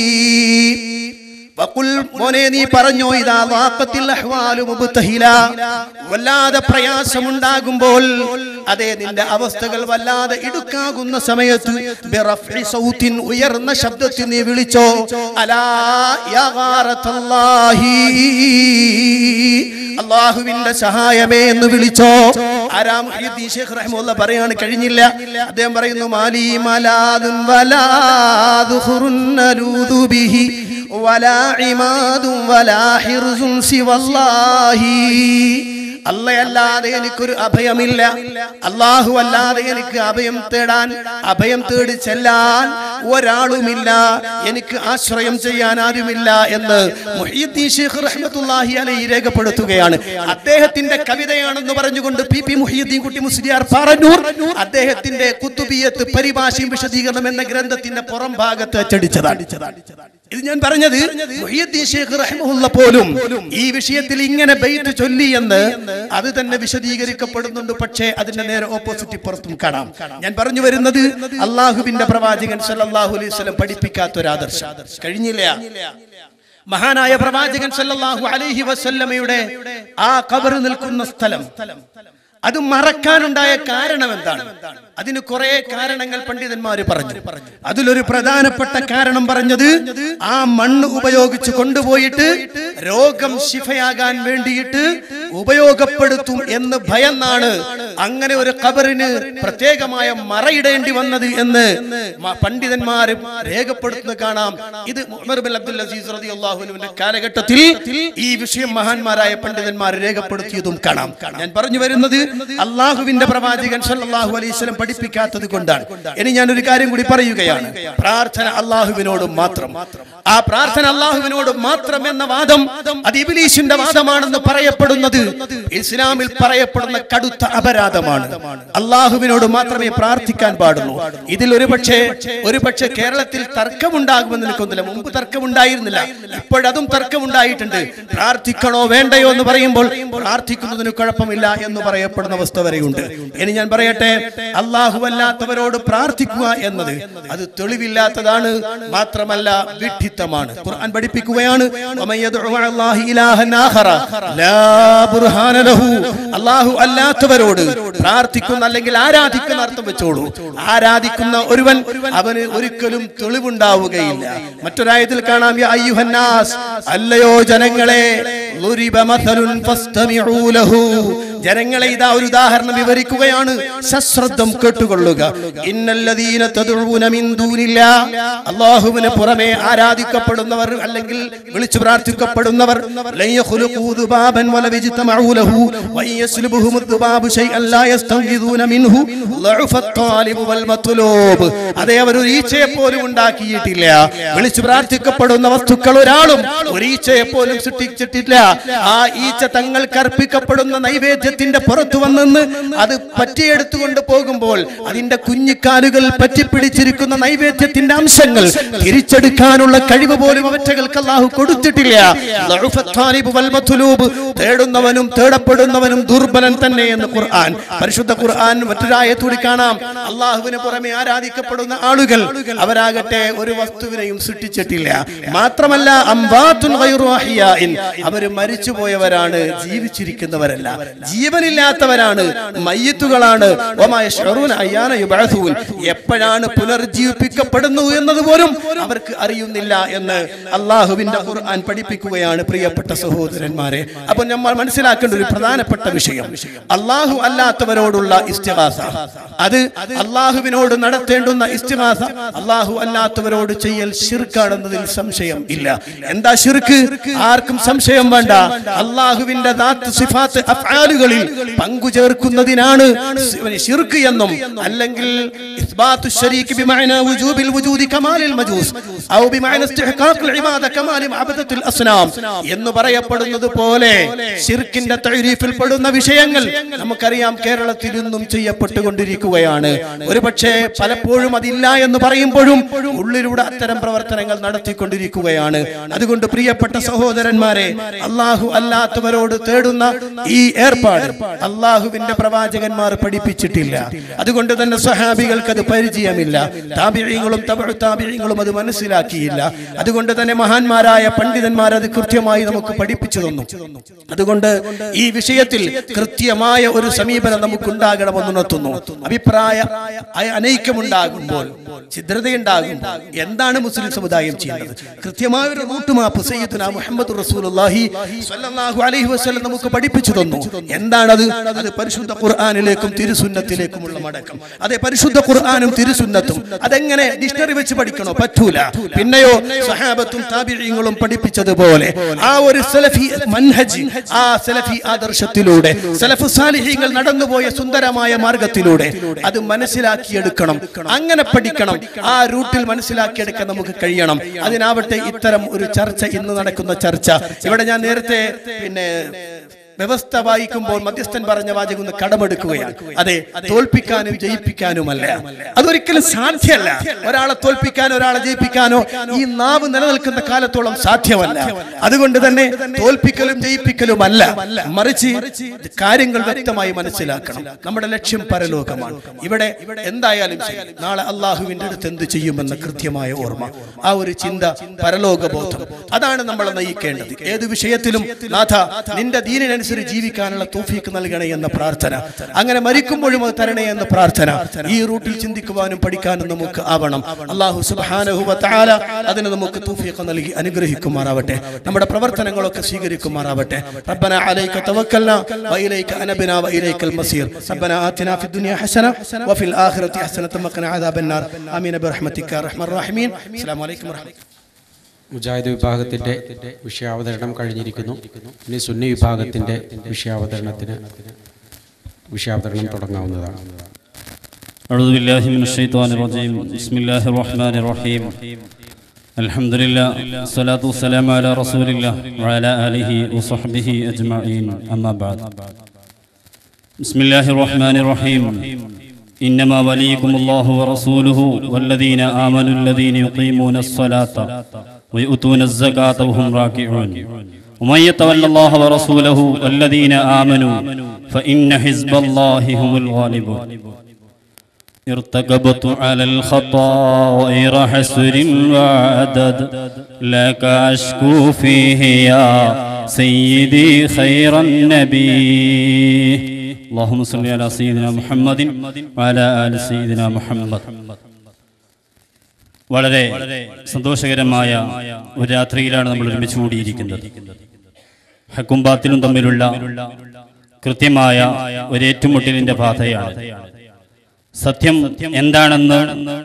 വഖുൽ മോനെ നീ പറഞ്ഞോ ഇതാ വാഖത്തിൽ അഹ്വാലു മുബ്തഹില വല്ലാതെ പ്രയാസമുണ്ടാകുമ്പോൾ അതെ നിന്റെ അവസ്ഥകൾ വല്ലാതെ ഇടുക്കാകുന്ന സമയത്ത് ബിറഫ്ഇ സൗത്തിൻ ഉയർന്ന ശബ്ദത്തിൽ നീ വിളിച്ചോ അലാ യാ ഗാറത്തല്ലാഹി അള്ളാഹുവിന്റെ സഹായമേ എന്ന് വിളിച്ചോ ആരാ മുഹ്യിദ്ദീൻ ശൈഖ് റഹ്മുല്ല പറയാണ് കഴിഞ്ഞില്ല അദ്ദേഹം പറയുന്നു മാലി മലാദുൻ വലാ ദുഖുറുൻ നലൂദു ബിഹി വലാ ഇമാദും വലാ ഹിർസുൻ സിവല്ലാഹി അല്ലയല്ലാതെ എനിക്കൊരു അഭയമില്ല അള്ളാഹു അല്ലാതെ എനിക്ക് അഭയം തേടാൻ അഭയം തേടി ചെല്ലാൻ ഒരാളുമില്ല എനിക്ക് ആശ്രയം ചെയ്യാൻ ആരുമില്ല എന്ന് മുഹ്യിദ്ദീൻ ശൈഖ് റഹ്മത്തുള്ളാഹി അലൈഹി രേഖപ്പെടുത്തുകയാണ് അദ്ദേഹത്തിന്റെ കവിതയാണെന്ന് പറഞ്ഞുകൊണ്ട് പി പി മുഹ്യിദ്ദീൻ കുട്ടി മുസ്ലിയാർ പറഞ്ഞു അദ്ദേഹത്തിന്റെ കുത്തുബിയത്ത് പരിഭാഷയും വിശദീകരണം എന്ന ഗ്രന്ഥത്തിന്റെ പുറം ഭാഗത്ത് അച്ചടിച്ചതാണ് ഇത് ഞാൻ പറഞ്ഞത് മുഹ്യിദ്ദീൻ ശൈഖ് റഹ്മഹുല്ല പോലും ഈ വിഷയത്തിൽ ഇങ്ങനെ ബെയ്ത്ത് ചൊല്ലി എന്ന് അത് തന്നെ വിശദീകരിക്കപ്പെടുന്നുണ്ട് പക്ഷേ അതിന്റെ നേരെ ഓപ്പോസിറ്റ് പുറത്തും കാണാം ഞാൻ പറഞ്ഞു വരുന്നത് അള്ളാഹുവിന്റെ പ്രവാചകൻ സല്ലല്ലാഹു അലൈഹി വസല്ലം പഠിപ്പിക്കാത്ത ഒരു ആദർശം കഴിഞ്ഞില്ല മഹാനായ പ്രവാചകൻ സല്ലല്ലാഹു അലൈഹി വസല്ലമയുടെ ആ കബർ നിൽക്കുന്ന സ്ഥലം അത് മറക്കാനുണ്ടായ കാരണം എന്താണ് അതിന് കുറെ കാരണങ്ങൾ പണ്ഡിതന്മാർ പറഞ്ഞു അതിലൊരു പ്രധാനപ്പെട്ട കാരണം പറഞ്ഞത് ആ മണ്ണ് ഉപയോഗിച്ച് കൊണ്ടുപോയിട്ട് രോഗം ശിഫയാകാൻ വേണ്ടിയിട്ട് ഉപയോഗപ്പെടുത്തും എന്ന് ഭയന്നാണ് അങ്ങനെ ഒരു ഖബറിന് പ്രത്യേകമായ മറയിടേണ്ടി വന്നത് എന്ന് മ- പണ്ഡിതന്മാർ രേഖപ്പെടുത്തുന്നത് കാണാം ഇത് ഉമർ ബിൻ അബ്ദുൽ അസീസ് റളിയല്ലാഹുവിന്റെ കാലഘട്ടത്തിൽ ഈ വിഷയം മഹാന്മാരായ പണ്ഡിതന്മാർ രേഖപ്പെടുത്തിയതും കാണാം ഞാൻ പറഞ്ഞു വരുന്നത് അള്ളാഹുവിന്റെ പ്രവാചകൻ സല്ലല്ലാഹു അലൈഹി വസല്ലം പഠിപ്പിക്കാത്തത് കൊണ്ടാണ് ഇനി ഞാൻ ഒരു കാര്യം കൂടി പറയുകയാണ് പ്രാർത്ഥന അള്ളാഹുവിനോട് മാത്രം ആ പ്രാർത്ഥന അള്ളാഹുവിനോട് മാത്രം എന്ന വാദം അത് ഇബിലീസിന്റെ വാദമാണെന്ന് പറയപ്പെടുന്നത് ഇസ്ലാമിൽ പറയപ്പെടുന്ന കടുത്ത അപരാധമാണ് അള്ളാഹുവിനോട് മാത്രമേ പ്രാർത്ഥിക്കാൻ പാടുള്ളൂ ഇതിൽ ഒരു പക്ഷേ ഒരു പക്ഷേ കേരളത്തിൽ തർക്കമുണ്ടാകുമെന്ന് എനിക്കൊന്നില്ല മുമ്പ് തർക്കമുണ്ടായിരുന്നില്ല ഇപ്പോഴതും തർക്കമുണ്ടായിട്ടുണ്ട് പ്രാർത്ഥിക്കണോ വേണ്ടയോ എന്ന് പറയുമ്പോൾ പ്രാർത്ഥിക്കുന്നതിന് കുഴപ്പമില്ല എന്ന് പറയപ്പെടുന്ന അവസ്ഥ വരെയുണ്ട് ഇനി ഞാൻ പറയട്ടെ അള്ളാഹു അല്ലാത്തവരോട് പ്രാർത്ഥിക്കുക എന്നത് അത് തെളിവില്ലാത്തതാണ് മാത്രമല്ല വിഡ്ഢിത്തമാണ് ഖുർആൻ പഠിപ്പിക്കുകയാണ് വമൻ യദ്ഉ മഅ അല്ലാഹി ഇലാഹൻ ആഖറ ലാ ബുർഹാന ലഹു അള്ളാഹു അല്ലാത്തവരോട് പ്രാർത്ഥിക്കുന്ന അല്ലെങ്കിൽ ആരാധിക്കുന്ന അർത്ഥം വെച്ചോളൂ ആരാധിക്കുന്ന ഒരുവൻ അവന് ഒരിക്കലും തെളിവുണ്ടാവുകയില്ല മറ്റൊരായത്തിൽ കാണാം യാ അയ്യുഹന്നാസ് അല്ലയോ ജനങ്ങളെ ളുരിബ മഥലുൻ ഫസ്തമിഊ ലഹു ജനങ്ങളെ ഇതാ ഒരു ഉദാഹരണം വിവരിക്കുകയാണ് സശ്രദ്ധം കേട്ടുകൊള്ളുക ഇന്നല്ലദീന തദ്ഉന മിൻ ദൂനില്ലാ അല്ലാഹുവിന് പുറമെ ആരാധിക്കപ്പെടുന്നവർ അല്ലെങ്കിൽ വിളിച്ചു പ്രാർത്ഥിക്കപ്പെടുന്നവർ ലൻ യഖ്ലുഖൂ ദുബാബൻ വല യജ്തമഊ ലഹു വൻ യസ്ലുബുഹും ദുബാബു ശൈഅൻ ലാ യസ്തൻഖിദൂന മിൻഹു ളഉഫ ത്വാലിബു വൽ മത്ലൂബ് അതേ അവർ ഒരു ഈച്ചയെ പോലും ഉണ്ടാക്കിയിട്ടില്ല വിളിച്ചു പ്രാർത്ഥിക്കപ്പെടുന്ന വസ്തുക്കൾ ഒരാളും ഒരു ഈച്ചയെ പോലും സൃഷ്ടിച്ചിട്ടില്ല ആ ഈച്ച തങ്ങൾക്ക് അർപ്പിക്കപ്പെടുന്ന നൈവേദ്യത്തിന്റെ പുറത്തു വന്നെന്ന് അത് പറ്റിയെടുത്തുകൊണ്ട് പോകുമ്പോൾ അതിന്റെ കുഞ്ഞിക്കാലുകൾ പറ്റിപ്പിടിച്ചിരിക്കുന്ന നൈവേദ്യത്തിന്റെ അംശങ്ങൾ തിരിച്ചെടുക്കാനുള്ള കഴിവ് പോലും അവറ്റകൾക്ക് അള്ളാഹു കൊടുത്തിട്ടില്ല ളഉഫ ത്വാലിബു വൽ മത്ലൂബ് തേടുന്നവനും തേടപ്പെടുന്നവനും ദുർബലൻ തന്നെ എന്ന് ഖുർആൻ പരിശുദ്ധ ഖുർആൻ മറ്റൊരായത്തൂടി കാണാം അള്ളാഹുവിന് പുറമെ ആരാധിക്കപ്പെടുന്ന ആളുകൾ അവരാകട്ടെ ഒരു വസ്തുവിനെയും സൃഷ്ടിച്ചിട്ടില്ല മാത്രമല്ല അംവാത്തുൻ ഗൈറു അഹ്യാഇൻ അവര് മരിച്ചുപോയവരാണ് ജീവിച്ചിരിക്കുന്നവരല്ല ജീവനില്ലാത്തവരാണ് മയ്യത്തുകളാണ് വമാ യശ്ഉറൂന അയ്യാന യുബഅസൂൻ എപ്പോഴാണ് പുനർജീവിപ്പിക്കപ്പെടുന്നു എന്നത് പോലും അവർക്ക് അറിയുന്നില്ല എന്ന് അള്ളാഹുവിന്റെ ഖുർആൻ പഠിപ്പിക്കുകയാണ് പ്രിയപ്പെട്ട സഹോദരന്മാരെ അപ്പൊ നമ്മൾ മനസ്സിലാക്കേണ്ട ഒരു പ്രധാനപ്പെട്ട വിഷയം അള്ളാഹു അല്ലാത്തവരോടുള്ള ഇസ്തിഹാസ അത് അള്ളാഹുവിനോട് നടത്തേണ്ടുന്ന ഇസ്തിഹാസ അള്ളാഹു അല്ലാത്തവരോട് ചെയ്യൽ ഷിർക്കാണെന്നതിൽ സംശയം ഇല്ല എന്താ ഷിർക്ക് ആർക്കും സംശയം വേണ്ട അള്ളാഹുവിന്റെ ദാത്ത് സിഫാത്ത് അഫ്ആലുകളിൽ പങ്കു ചേർക്കുന്നതിനാണ് ഷിർക്ക് എന്നും അല്ലെങ്കിൽ ഇസ്ബാത്തു ശരീക്ക് ബിമഅന വുജൂബിൽ വുജൂദി കമാലിൽ മജൂസ് ഔ ബിമഅന ഇസ്തിഹ്ഖാഖിൽ ഇബാദ കമാലി മഅബദത്തുൽ അസ്നാം എന്ന് പറയപ്പെടുന്നത് പോലെ ഷിർക്കിന്റെ തഅരീഫിൽ പെടുന്ന വിഷയങ്ങൾ നമുക്കറിയാം കേരളത്തിൽ ഇന്നും ചെയ്യപ്പെട്ടുകൊണ്ടിരിക്കുകയാണ് ഒരുപക്ഷെ പലപ്പോഴും അതില്ല എന്ന് പറയുമ്പോഴും ഉള്ളിലൂടെ അത്തരം പ്രവർത്തനങ്ങൾ നടത്തിക്കൊണ്ടിരിക്കുകയാണ് അതുകൊണ്ട് പ്രിയപ്പെട്ട സഹോദരന്മാരെ അള്ളാഹു അല്ലാത്തവരോട് തേടുന്ന ഈ ഏർപ്പാട് അള്ളാഹുവിന്റെ പ്രവാചകന്മാർ പഠിപ്പിച്ചിട്ടില്ല അതുകൊണ്ട് തന്നെ സഹാബികൾക്ക് അത് പരിചയമില്ല താപിഴങ്ങളും താപിഴങ്ങളും അത് മനസ്സിലാക്കിയില്ല അതുകൊണ്ട് തന്നെ മഹാന്മാരായ പണ്ഡിതന്മാർ അത് കൃത്യമായി നമുക്ക് പഠിപ്പിച്ചു തന്നു അതുകൊണ്ട് ഈ വിഷയത്തിൽ കൃത്യമായ ഒരു സമീപനം നമുക്കുണ്ടാകണമെന്ന് ഉണർത്തുന്നു അഭിപ്രായ അയ- അനൈക്യമുണ്ടാകുമ്പോൾ ഛിദ്രതയുണ്ടാകുമ്പോൾ എന്താണ് മുസ്ലിം സമുദായം ചെയ്യുന്നത് കൃത്യമായ ഒരു റൂട്ടുമാപ്പ് സയ്യിദുന മുഹമ്മദ് റസൂലുള്ളാഹി സ്വല്ലല്ലാഹു അലൈഹി വസല്ലം നമുക്ക് പഠിപ്പിച്ചു തന്നു എന്താണത് അത് പരിശുദ്ധ ഖുർആനിലേക്കും തിരുസുന്നത്തിലേക്കുമുള്ള മടക്കം അതെ പരിശുദ്ധ ഖുർആനും തിരുസുന്നത്തും അതെങ്ങനെ ഡിക്ഷണറി വെച്ച് പഠിക്കണോ പറ്റൂല പിന്നെയോ സഹാബത്തും താബിഈങ്ങളും പഠിപ്പിച്ചതുപോലെ ആ ഒരു സലഫി മൻഹജ് ആ സലഫി ആദർശത്തിലൂടെ സലഫു സാലിഹീങ്ങൾ നടന്നുപോയ സുന്ദരമായ മാർഗത്തിലൂടെ അത് മനസ്സിലാക്കിയെടുക്കണം അങ്ങനെ പഠിക്കണം ആ റൂട്ടിൽ മനസ്സിലാക്കിയെടുക്കാൻ നമുക്ക് കഴിയണം അതിനാവട്ടെ ഇത്തരം ഒരു ചർച്ച ഇന്ന് നടക്കുന്ന ചർച്ച ഇവിടെ ഞാൻ നേരത്തെ പിന്നെ വ്യവസ്ഥ വായിക്കുമ്പോൾ മധ്യസ്ഥൻ പറഞ്ഞ വാചകം ഒന്ന് കടമെടുക്കുകയാണ് അതെ തോൽപ്പിക്കാനും ജയിപ്പിക്കാനുമല്ല അതൊരിക്കലും സാധ്യമല്ല ഒരാളെ തോൽപ്പിക്കാനോ ഒരാളെ ജയിപ്പിക്കാനോ ഈ നാവ് നിലനിൽക്കുന്ന കാലത്തോളം സാധ്യമല്ല അതുകൊണ്ട് തന്നെ തോൽപ്പിക്കലും ജയിപ്പിക്കലുമല്ല മറിച്ച് കാര്യങ്ങൾ വ്യക്തമായി മനസ്സിലാക്കണം നമ്മുടെ ലക്ഷ്യം പരലോകമാണ് ഇവിടെ എന്തായാലും ശരി, നാളെ അള്ളാഹുവിന്റെ അടുത്ത് എന്ത് ചെയ്യുമെന്ന കൃത്യമായ ഓർമ്മ ആ ഒരു ചിന്ത പരലോക ബോധം അതാണ് നമ്മളെ നയിക്കേണ്ടത് ഏത് വിഷയത്തിലും നാഥ നിന്റെ ദീനിനനുസരിച്ച് ജീവിക്കാനുള്ള തൗഫീക്ക് നൽകണേ എന്ന പ്രാർത്ഥന അങ്ങനെ മരിക്കുമ്പോഴും അത് തരണേ എന്ന പ്രാർത്ഥന ഈ റൂട്ടിൽ ചിന്തിക്കുവാനും പഠിക്കാനും നമുക്ക് ആവണം അള്ളാഹു സുബ്ഹാനഹു വ തആല അതിന് നമുക്ക് തൗഫീഖ് നൽകി അനുഗ്രഹിക്കുമാറാവട്ടെ നമ്മുടെ പ്രവർത്തനങ്ങളൊക്കെ സ്വീകരിക്കുമാറാവട്ടെ ربنا عليك توكلنا وإليك أنبنا وإليك المصير ربنا آتنا في الدنيا حسنة وفي الآخرة حسنة وقنا عذاب النار آمين برحمتك يا أرحم الراحمين السلام عليكم ورحمة الله മുജാഹിദ് വിഭാഗത്തിന്റെ വിഷയാവതരണം കഴിഞ്ഞിരിക്കുന്നു ഇനി സുന്നി വിഭാഗത്തിന്റെ വിഷയാവതരണത്തിന് വിഷയാവതരണം തുടങ്ങാവുന്നതാണ് أعوذ بالله من الشيطان الرجيم بسم الله الرحمن الرحيم الحمد لله الصلاة والسلام على رسول الله وعلى آله وصحبه أجمعين أما بعد بسم الله الرحمن الرحيم إنما وليكم الله ورسوله والذين آمنوا الذين يقيمون الصلاة ويؤتون الزكاة وهم راكعون ومن يتولى الله ورسوله والذين آمنوا فإن حزب الله هم الغالبون ارتكبت على الخطا غير حسر وعدد لك أشكو فيه يا سيدي خير النبي اللهم صل على سيدنا محمد وعلى آل سيدنا محمد വളരെ സന്തോഷകരമായ ഒരു രാത്രിയിലാണ് നമ്മൾ ഒരുമിച്ച് കൂടിയിരിക്കുന്നത് ഹക്കും ബാത്തിലും തമ്മിലുള്ള കൃത്യമായ ഒരു ഏറ്റുമുട്ടലിന്റെ പാതയാണ് സത്യം എന്താണെന്ന്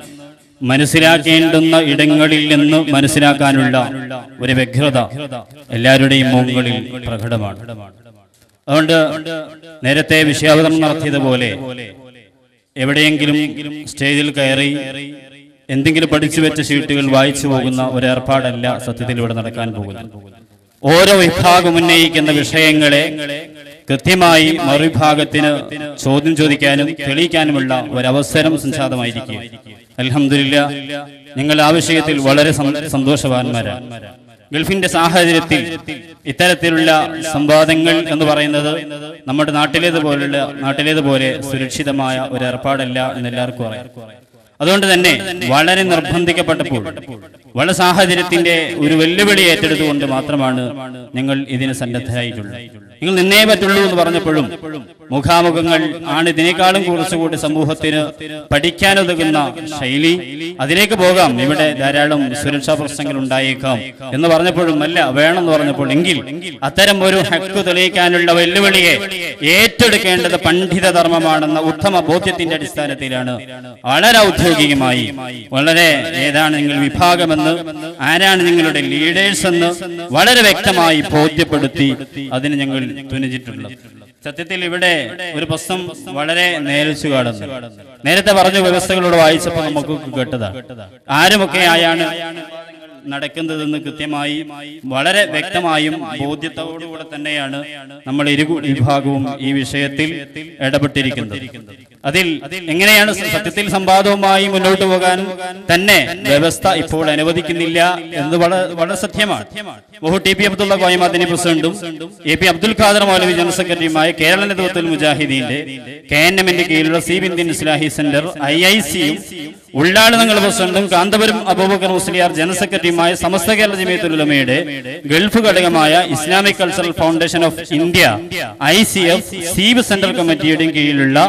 മനസ്സിലാക്കേണ്ടുന്ന ഇടങ്ങളിൽ നിന്ന് മനസ്സിലാക്കാനുള്ള ഒരു വ്യഗ്രത എല്ലാവരുടെയും മുകളിൽ പ്രകടമാണ് അതുകൊണ്ട് നേരത്തെ വിഷയാവതരണം നടത്തിയതുപോലെ എവിടെയെങ്കിലും സ്റ്റേജിൽ കയറി എന്തെങ്കിലും പഠിച്ചു വെച്ച ഷീട്ടുകൾ വായിച്ചു പോകുന്ന ഒരു ഏർപ്പാടല്ല സത്യത്തിൽ ഇവിടെ നടക്കാൻ പോകുന്നത് ഓരോ വിഭാഗം ഉന്നയിക്കുന്ന വിഷയങ്ങളെ കൃത്യമായി മറുവിഭാഗത്തിന് ചോദ്യം ചോദിക്കാനും തെളിയിക്കാനുമുള്ള ഒരവസരം സംജാതമായിരിക്കും അലഹമില്ല നിങ്ങൾ ആ വിഷയത്തിൽ വളരെ സം- സന്തോഷവാന്മാരാണ് ഗൾഫിന്റെ സാഹചര്യത്തിൽ ഇത്തരത്തിലുള്ള സംവാദങ്ങൾ എന്ന് പറയുന്നത് നമ്മുടെ നാട്ടിലേതുപോലുള്ള നാട്ടിലേതുപോലെ സുരക്ഷിതമായ ഒരു ഏർപ്പാടല്ല എന്ന് എല്ലാവർക്കും അറിയാം അതുകൊണ്ട് തന്നെ വളരെ നിർബന്ധിക്കപ്പെട്ടപ്പോൾ വളരെ സാഹചര്യത്തിന്റെ ഒരു വെല്ലുവിളി ഏറ്റെടുത്തുകൊണ്ട് മാത്രമാണ് ഞങ്ങൾ ഇതിന് സന്നദ്ധരായിട്ടുള്ളത് നിങ്ങൾ നിന്നേ പറ്റുള്ളൂ എന്ന് പറഞ്ഞപ്പോഴും മുഖാമുഖങ്ങൾ ആണ് ഇതിനേക്കാളും കുറച്ചുകൂടി സമൂഹത്തിന് പഠിക്കാനുതകുന്ന ശൈലി അതിലേക്ക് പോകാം ഇവിടെ ധാരാളം സുരക്ഷാ പ്രശ്നങ്ങൾ ഉണ്ടായേക്കാം എന്ന് പറഞ്ഞപ്പോഴും അല്ല വേണമെന്ന് പറഞ്ഞപ്പോൾ എങ്കിൽ അത്തരം ഒരു ഹക്ക് തെളിയിക്കാനുള്ള വെല്ലുവിളിയെ ഏറ്റെടുക്കേണ്ടത് പണ്ഡിത ധർമ്മമാണെന്ന ഉത്തമ ബോധ്യത്തിന്റെ അടിസ്ഥാനത്തിലാണ് വളരെ ഔദ്യോഗികമായി വളരെ ഏതാണ് നിങ്ങൾ വിഭാഗമെന്ന് ആരാണ് നിങ്ങളുടെ ലീഡേഴ്സ് എന്ന് വളരെ വ്യക്തമായി ബോധ്യപ്പെടുത്തി അതിന് ഞങ്ങൾ തുനിഞ്ഞിട്ടുള്ളത് സത്യത്തിൽ ഇവിടെ ഒരു പ്രശ്നം വളരെ നേരിച്ചു കാണുന്നു നേരത്തെ പറഞ്ഞ വ്യവസ്ഥകളോട് വായിച്ചപ്പോൾ നമുക്ക് കേട്ടതാ ആരുമൊക്കെ ആയാണ് നടക്കുന്നതെന്ന് കൃത്യമായി വളരെ വ്യക്തമായും ബോധ്യത്തോടുകൂടെ തന്നെയാണ് നമ്മൾ ഇരു വിഭാഗവും ഈ വിഷയത്തിൽ ഇടപെട്ടിരിക്കുന്നത് അതിൽ എങ്ങനെയാണ് സത്യത്തിൽ സംവാദവുമായി മുന്നോട്ട് പോകാൻ തന്നെ വ്യവസ്ഥ ഇപ്പോൾ അനുവദിക്കുന്നില്ല എന്ന് വളരെ വളരെ സത്യമാണ് ബഹു ടി പി അബ്ദുള്ള കോയമാദിനി പ്രസിഡന്റും A P Abdul Khader Moulavi general സെക്രട്ടറിയുമായ കേരള നേതൃത്വത്തിൽ മുജാഹിദീന്റെ കെ എൻ എമ്മിന്റെ കീഴിലുള്ള Seeb Indian Islahi centre I I സിയും ഉള്ളാട് തങ്ങൾ പ്രസിഡന്റും കാന്തപുരം അബൂബക്കർ മുസ്ലിയാർ ജനറൽ സെക്രട്ടറിയുമായ സമസ്ത കേരള ജമിയത്തുൽ ഉലമയുടെ ഗൾഫ് ഘടകമായ Islamic cultural foundation of India I C F Seeb central കമ്മിറ്റിയുടെയും കീഴിലുള്ള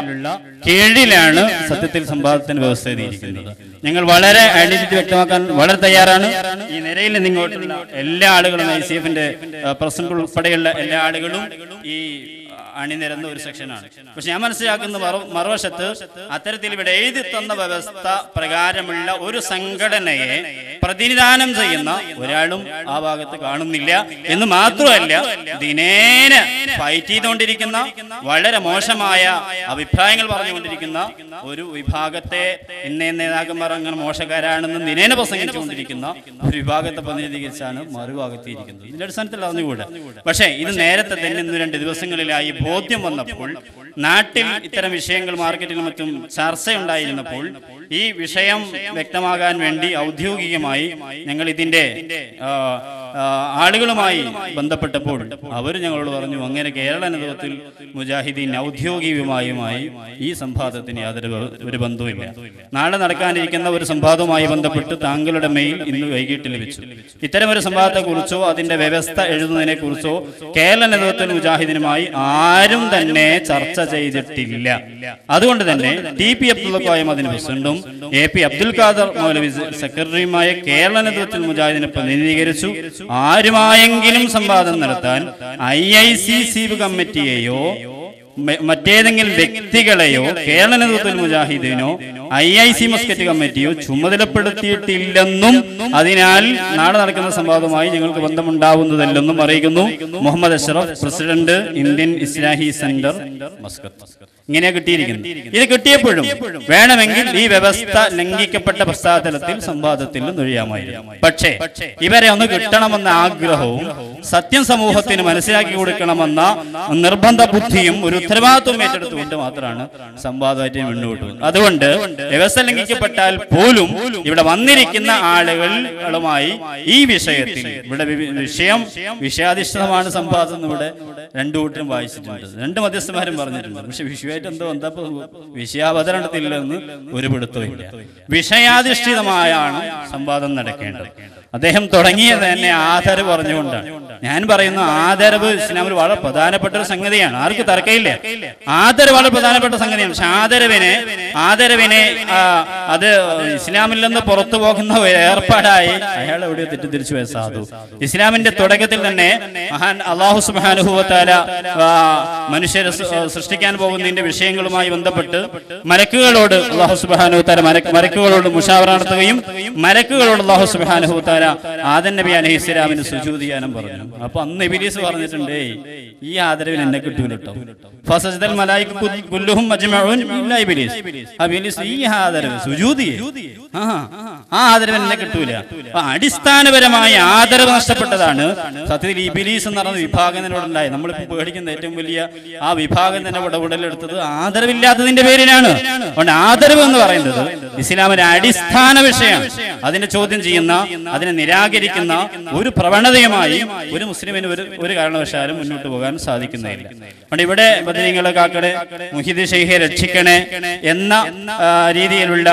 കീഴിലാണ് സത്യത്തിൽ സംവാദത്തിന് വ്യവസ്ഥ ചെയ്തിരിക്കുന്നത് ഞങ്ങൾ വളരെ ഐഡന്റിറ്റി വ്യക്തമാക്കാൻ വളരെ തയ്യാറാണ് ഈ നിരയിൽ നിന്ന് ഇങ്ങോട്ടുള്ള എല്ലാ ആളുകളും ഐ സി എഫിന്റെ പ്രസിഡന്റ് ഉൾപ്പെടെയുള്ള എല്ലാ ആളുകളും ഈ അണിനിരന്ന ഒരു സെക്ഷനാണ് പക്ഷെ ഞാൻ മനസ്സിലാക്കുന്ന മറു- മറുവശത്ത് അത്തരത്തിൽ ഇവിടെ എഴുതി തന്ന വ്യവസ്ഥ പ്രകാരമുള്ള ഒരു സംഘടനയെ പ്രതിനിധാനം ചെയ്യുന്ന ഒരാളും ആ ഭാഗത്ത് കാണുന്നില്ല എന്ന് മാത്രമല്ല ദിനേന ഫൈറ്റ് ചെയ്തുകൊണ്ടിരിക്കുന്ന വളരെ മോശമായ അഭിപ്രായങ്ങൾ പറഞ്ഞുകൊണ്ടിരിക്കുന്ന ഒരു വിഭാഗത്തെ ഇന്നേ നേതാക്കന്മാർ അങ്ങനെ മോശക്കാരാണെന്ന് ദിനേന പ്രസംഗിച്ചുകൊണ്ടിരിക്കുന്ന ഒരു വിഭാഗത്തെ പ്രതിനിധീകരിച്ചാണ് മറുഭാഗത്ത് ഇരിക്കുന്നത് ഇതിന്റെ അടിസ്ഥാനത്തിൽ അറിഞ്ഞുകൂടാ പക്ഷേ ഇത് നേരത്തെ തന്നെ ഇന്ന് രണ്ട് ദിവസങ്ങളിലായി ബോധ്യം വന്നപ്പോൾ നാട്ടിൽ ഇത്തരം വിഷയങ്ങൾ മാർക്കറ്റിലും മറ്റും ചർച്ചയുണ്ടായിരുന്നപ്പോൾ ഈ വിഷയം വ്യക്തമാകാൻ വേണ്ടി ഔദ്യോഗികമായി ഞങ്ങൾ ഇതിന്റെ ആ, ആ, ആളുകളുമായി ബന്ധപ്പെട്ടപ്പോൾ അവർ ഞങ്ങളോട് പറഞ്ഞു അങ്ങനെ കേരള നേതൃത്വത്തിൽ മുജാഹിദീൻ ഔദ്യോഗികമായുമായി ഈ സംവാദത്തിന് യാതൊരു ബ- ഒരു ബന്ധവുമില്ല നാളെ നടക്കാനിരിക്കുന്ന ഒരു സംവാദവുമായി ബന്ധപ്പെട്ട് താങ്കളുടെ മെയിൽ ഇന്ന് വൈകിട്ട് ലഭിച്ചു ഇത്തരം ഒരു സംവാദത്തെക്കുറിച്ചോ അതിന്റെ വ്യവസ്ഥ എഴുതുന്നതിനെ കുറിച്ചോ കേരള നേതൃത്വത്തിൽ മുജാഹിദിനുമായി ആരും തന്നെ ചർച്ച ചെയ്തിട്ടില്ല അതുകൊണ്ട് തന്നെ ടി പി അബ്ദുൽ കോയം അതിന് പ്രസിഡന്റും എ പി അബ്ദുൽ ഖാദർ മൗലവി സെക്രട്ടറിയുമായ കേരള നേതൃത്വത്തിൽ മുജാഹിദിനെ പ്രതിനിധീകരിച്ചു ആരുമായെങ്കിലും സംവാദം നടത്താൻ ഐ ഐ സി സീബ് കമ്മിറ്റിയെയോ മ- മറ്റേതെങ്കിലും വ്യക്തികളെയോ കേരള നേതൃത്വത്തിൽ മുജാഹിദിനോ ഐ ഐ സി മസ്കറ്റ് കമ്മിറ്റിയോ ചുമതലപ്പെടുത്തിയിട്ടില്ലെന്നും അതിനാൽ നാളെ നടക്കുന്ന സംവാദവുമായി ഞങ്ങൾക്ക് ബന്ധമുണ്ടാവുന്നതല്ലെന്നും അറിയിക്കുന്നു Muhammad Ashraf president Indian Islahi centre Muscat ഇങ്ങനെ കിട്ടിയിരിക്കുന്നു ഇത് കിട്ടിയപ്പോഴും വേണമെങ്കിൽ ഈ വ്യവസ്ഥ ലംഘിക്കപ്പെട്ട പശ്ചാത്തലത്തിൽ സംവാദത്തിൽ നൊഴിയാമായിരുന്നു പക്ഷേ ഇവരെ ഒന്ന് കിട്ടണമെന്ന ആഗ്രഹവും സത്യം സമൂഹത്തിന് മനസ്സിലാക്കി കൊടുക്കണമെന്ന നിർബന്ധ ബുദ്ധിയും ഒരു ഉത്തരവാദിത്വം ഏറ്റെടുത്തുകൊണ്ട് മാത്രമാണ് സംവാദമായിട്ട് മുന്നോട്ട് പോകുന്നത് അതുകൊണ്ട് വ്യവസ്ഥ ലംഘിക്കപ്പെട്ടാൽ പോലും ഇവിടെ വന്നിരിക്കുന്ന ആളുകളുമായി ഈ വിഷയത്തിൽ ഇവിടെ വി- വിഷയം വിഷയാധിഷ്ഠിതമാണ് സംവാദം എന്ന് ഇവിടെ രണ്ടു കൂട്ടരും വായിച്ചിട്ടുണ്ട് രണ്ട് മധ്യസ്ഥന്മാരും പറഞ്ഞിട്ടുണ്ട് പക്ഷെ വിഷയമായിട്ട് എന്തോ എന്താ ഇപ്പൊ വിഷയാവതരണത്തില്ലെന്ന് ഒരു പിടുത്തമില്ല വിഷയാധിഷ്ഠിതമായാണ് സംവാദം നടക്കേണ്ടത് അദ്ദേഹം തുടങ്ങിയത് തന്നെ ആദരവ് പറഞ്ഞുകൊണ്ടാണ് ഞാൻ പറയുന്ന ആദരവ് ഇസ്ലാമിൽ വളരെ പ്രധാനപ്പെട്ട ഒരു സംഗതിയാണ് ആർക്ക് തർക്കമില്ല ആദരവ് വളരെ പ്രധാനപ്പെട്ട സംഗതിയാണ് പക്ഷെ ആദരവിനെ ആദരവിനെ ആ, അത് ഇസ്ലാമിൽ നിന്ന് പുറത്തു പോകുന്ന ഒരു ഏർപ്പാടായി അയാൾ എവിടെയോ തെറ്റിദ്ധരിച്ചു പോയ സാധു ഇസ്ലാമിന്റെ തുടക്കത്തിൽ തന്നെ മഹാൻ അള്ളാഹു സുബാനുഭവത്താല മനുഷ്യരെ സൃ- സൃഷ്ടിക്കാൻ പോകുന്നതിന്റെ വിഷയങ്ങളുമായി ബന്ധപ്പെട്ട് മലക്കുകളോട് അള്ളാഹു സുബാനുഭവത്താല മലക്കുകളോട് മുഷാവറ നടത്തുകയും മലക്കുകളോട് അള്ളാഹു സുബാനുഭവത്താല ആദൻ നബി അലഹി ഇസ്ലാമിന് സുജൂത് ചെയ്യാനും പറഞ്ഞു അപ്പൊ അന്ന് ഇബിലീസ് പറഞ്ഞിട്ടുണ്ട് "ഏയ്, ഈ ആദരവിന് എന്നെ കിട്ടൂല കേട്ടോ ഫസജ്ദൽ മലായിക കുൽ- കുല്ലുഹും അജ്മഊൻ ഇല്ലാ ഇബ്ലീസ്. ആ ഇബ്ലീസ് ഈ ആദരവ് സുജൂദ് ചെയ്യ്. ആഹാ. ആ ആദരവ് എന്നെ കിട്ടൂല അപ്പൊ അടിസ്ഥാനപരമായ ആദരവ് നഷ്ടപ്പെട്ടതാണ് സത്യത്തിൽ ഇബിലീസ് എന്ന് പറയുന്ന വിഭാഗം തന്നെ ഇവിടെ ഉണ്ടായി നമ്മളിപ്പോ പേടിക്കുന്ന ഏറ്റവും വലിയ ആ വിഭാഗം തന്നെ ഇവിടെ ഉടലെടുത്തത് ആദരവില്ലാത്തതിന്റെ പേരിലാണ് അതുകൊണ്ട് ആദരവ് എന്ന് പറയുന്നത് ഇസ്ലാമിന്റെ അടിസ്ഥാന വിഷയമാണ് അതിനെ ചോദ്യം ചെയ്യുന്ന അതിനെ നിരാകരിക്കുന്ന ഒരു പ്രവണതയുമായി ഒരു മുസ്ലിമിന് ഒരു ഒരു കാരണവശാലും മുന്നോട്ട് പോകാൻ സാധിക്കുന്നില്ല അതുകൊണ്ട് ഇവിടെ ബദരീങ്ങളെ കാക്കണേ മുഹിദ് ഷെയ്ഖെ രക്ഷിക്കണേ എന്ന ആ, രീതിയിലുള്ള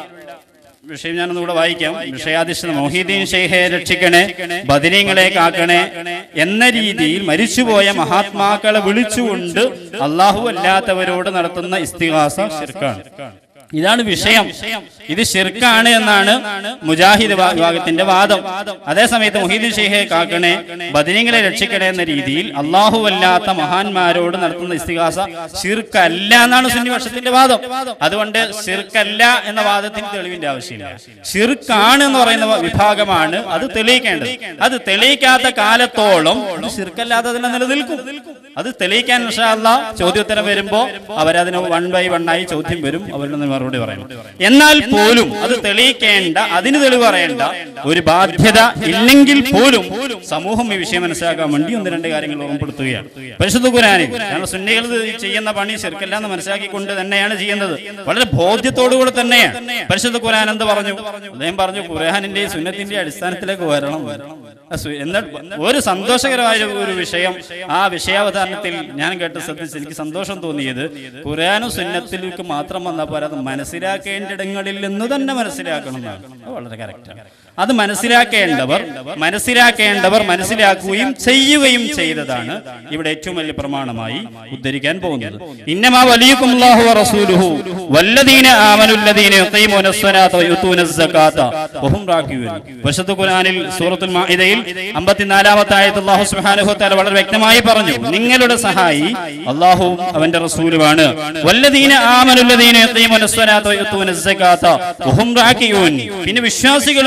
വിഷയം ഞാനൊന്നുകൂടെ വായിക്കാം വിഷയാധിഷ്ഠിത മൊഹീദ്ദീൻ ഷെയ്ഖെ രക്ഷിക്കണേ ബദിരീങ്ങളെ കാക്കണേ എന്ന രീതിയിൽ മരിച്ചുപോയ മഹാത്മാക്കളെ വിളിച്ചുകൊണ്ട് അള്ളാഹു അല്ലാത്തവരോട് നടത്തുന്ന ഇസ്തിഹാസ ശിർക്കാണ് ഇതാണ് വിഷയം ഇത് ഷിർക്കാണ് എന്നാണ് മുജാഹിദ് വിഭാ- വിഭാഗത്തിന്റെ വാദം അതേസമയത്ത് മുഹീദ്ദീൻ ഷെയ്ഖെ കാക്കണേ ബദിരീങ്ങളെ രക്ഷിക്കണേ എന്ന രീതിയിൽ അള്ളാഹു അല്ലാത്ത മഹാന്മാരോട് നടത്തുന്ന ഇസ്തിഹാസ ഷിർക്കല്ല എന്നാണ് സുന്നിപക്ഷത്തിന്റെ വാദം അതുകൊണ്ട് ഷിർക്കല്ല എന്ന വാദത്തിന് തെളിവിന്റെ ആവശ്യമില്ല ഷിർക്കാണ് എന്ന് പറയുന്ന വിഭാഗമാണ് അത് തെളിയിക്കേണ്ടത് അത് തെളിയിക്കാത്ത കാലത്തോളം അത് ഷിർക്കല്ലാതെ തന്നെ നിലനിൽക്കും അത് തെളിയിക്കാൻ ഇൻഷാല്ല ചോദ്യോത്തരം വരുമ്പോ അവരതിന് വൺ ബൈ വൺ ആയി ചോദ്യം വരും അവരുടെ നിന്ന് മറുപടി പറയണം എന്നാൽ പോലും അത് തെളിയിക്കേണ്ട അതിന് തെളിവ് പറയേണ്ട ഒരു ബാധ്യത ഇല്ലെങ്കിൽ പോലും സമൂഹം ഈ വിഷയം മനസ്സിലാക്കാൻ വേണ്ടി ഒന്ന് രണ്ട് കാര്യങ്ങൾ ഓർമ്മപ്പെടുത്തുകയാണ് പരിശുദ്ധ ഖുരാനിൽ കാരണം സുന്നികൾ ഇത് ചെയ്യുന്ന പണി ശരിക്കല്ല എന്ന് മനസ്സിലാക്കിക്കൊണ്ട് തന്നെയാണ് ചെയ്യുന്നത് വളരെ ബോധ്യത്തോടുകൂടെ തന്നെയാണ് പരിശുദ്ധ ഖുരാൻ എന്ത് പറഞ്ഞു അദ്ദേഹം പറഞ്ഞു ഖുരാനിന്റെ സുന്നത്തിന്റെ അടിസ്ഥാനത്തിലേക്ക് വരണം ആ സു- എന്നാൽ ഒരു സന്തോഷകരമായ ഒരു വിഷയം ആ വിഷയാവതരണത്തിൽ ഞാൻ കേട്ട് ശ്രദ്ധിച്ച് എനിക്ക് സന്തോഷം തോന്നിയത് ഖുരാനും സുന്നത്തിലേക്ക് മാത്രം വന്നപ്പോൾ അത് മനസ്സിലാക്കേണ്ടിടങ്ങളിൽ നിന്ന് തന്നെ മനസ്സിലാക്കണം എന്നാണ് അത് വളരെ കറക്റ്റാണ് അത് മനസ്സിലാക്കേണ്ടവർ മനസ്സിലാക്കേണ്ടവർ മനസ്സിലാക്കുകയും ചെയ്യുകയും ചെയ്തതാണ് ഇവിടെ ഏറ്റവും വലിയ പ്രമാണമായി ഉദ്ധരിക്കാൻ പോകുന്നത് ഇന്നമാ വലിയക്കും അല്ലാഹു വ റസൂലുഹു വല്ലദീന ആമനുല്ലദീന യുഖീമൂന സ്വലാത്ത വയുത്തൂന സകാത്ത വഹും റാക്കിഊൻ പരിശുദ്ധ ഖുർആനിൽ സൂറത്തുൽ മാഇദയിൽ 54ാമത്തെ ആയത്ത് അല്ലാഹു സുബ്ഹാനഹു വ തആല വളരെ വ്യക്തമായി പറഞ്ഞു നിങ്ങളുടെ സഹായി അല്ലാഹുവും അവന്റെ റസൂലുമാണ് വല്ലദീന ആമനുല്ലദീന യുഖീമൂന സ്വലാത്ത വയുത്തൂന സകാത്ത വഹും റാക്കിഊൻ പിന്നെ വിശ്വാസികളുമാണ്